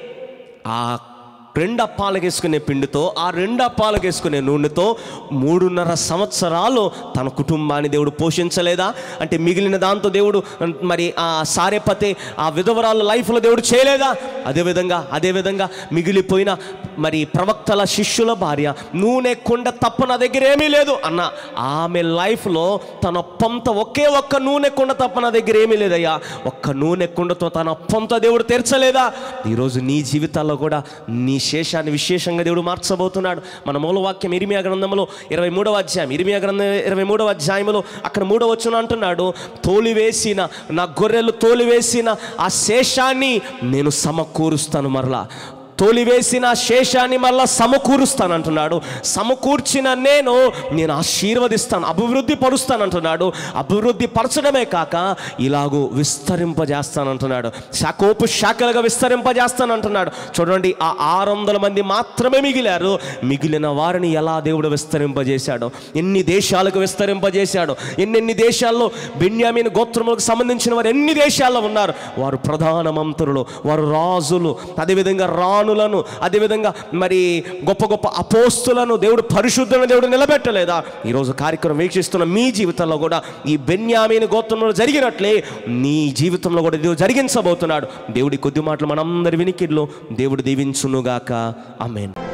ఆ రెండు అప్పాలకు వేసుకునే పిండితో ఆ రెండు అప్పాలకు వేసుకునే నూనెతో మూడున్నర సంవత్సరాలు తన కుటుంబాన్ని దేవుడు పోషించలేదా అంటే మిగిలిన దాంతో దేవుడు మరి ఆ సారేపతి ఆ విధవరాలు లైఫ్లో దేవుడు చేయలేదా అదేవిధంగా అదేవిధంగా మిగిలిపోయిన మరి ప్రవక్తల శిష్యుల భార్య నూనె కుండ తప్ప నా దగ్గర ఏమీ లేదు అన్న ఆమె లైఫ్లో తన పొంత ఒకే ఒక్క నూనె కుండ తప్ప నా దగ్గర ఏమీ లేదయ్యా ఒక్క నూనె కుండతో తన పొంత దేవుడు తెరచలేదా ఈరోజు నీ జీవితాల్లో కూడా నీ శేషాన్ని విశేషంగా దేవుడు మార్చబోతున్నాడు మన మూలవాక్యం ఇరిమియా గ్రంథంలో ఇరవై మూడవ అధ్యాయం ఇరిమియా గ్రంథం ఇరవై మూడవ అధ్యాయంలో అక్కడ మూడవ వచ్చిన అంటున్నాడు తోలివేసిన నా గొర్రెలు తోలివేసిన ఆ శేషాన్ని నేను సమకూరుస్తాను మరలా తోలివేసిన శేషాన్ని మళ్ళా సమకూరుస్తాను అంటున్నాడు సమకూర్చిన నేను నేను ఆశీర్వదిస్తాను అభివృద్ధి పరుస్తాను అంటున్నాడు అభివృద్ధి పరచడమే కాక ఇలాగూ విస్తరింపజేస్తాను అంటున్నాడు శాఖోపు శాఖలుగా విస్తరింపజేస్తాను అంటున్నాడు చూడండి ఆ ఆరు వందల మంది మాత్రమే మిగిలారు మిగిలిన వారిని ఎలా దేవుడు విస్తరింపజేశాడు ఎన్ని దేశాలకు విస్తరింపజేశాడు ఎన్నెన్ని దేశాల్లో బెన్యామీన్ గోత్రములకు సంబంధించిన వారు ఎన్ని దేశాల్లో ఉన్నారు వారు ప్రధాన మంత్రులు వారు రాజులు అదేవిధంగా రాణులను అదేవిధంగా మరి గొప్ప గొప్ప అపోస్తులను దేవుడు పరిశుద్ధులను దేవుడు నిలబెట్టలేదా ఈరోజు కార్యక్రమం వీక్షిస్తున్న మీ జీవితంలో కూడా ఈ బెన్యామీని గోత్రంలో జరిగినట్లే నీ జీవితంలో కూడా దేవుడు జరిగించబోతున్నాడు దేవుడి కొద్ది మాటలు మనందరి వినికిడిలో దేవుడు దీవించునుగాక ఆమేన్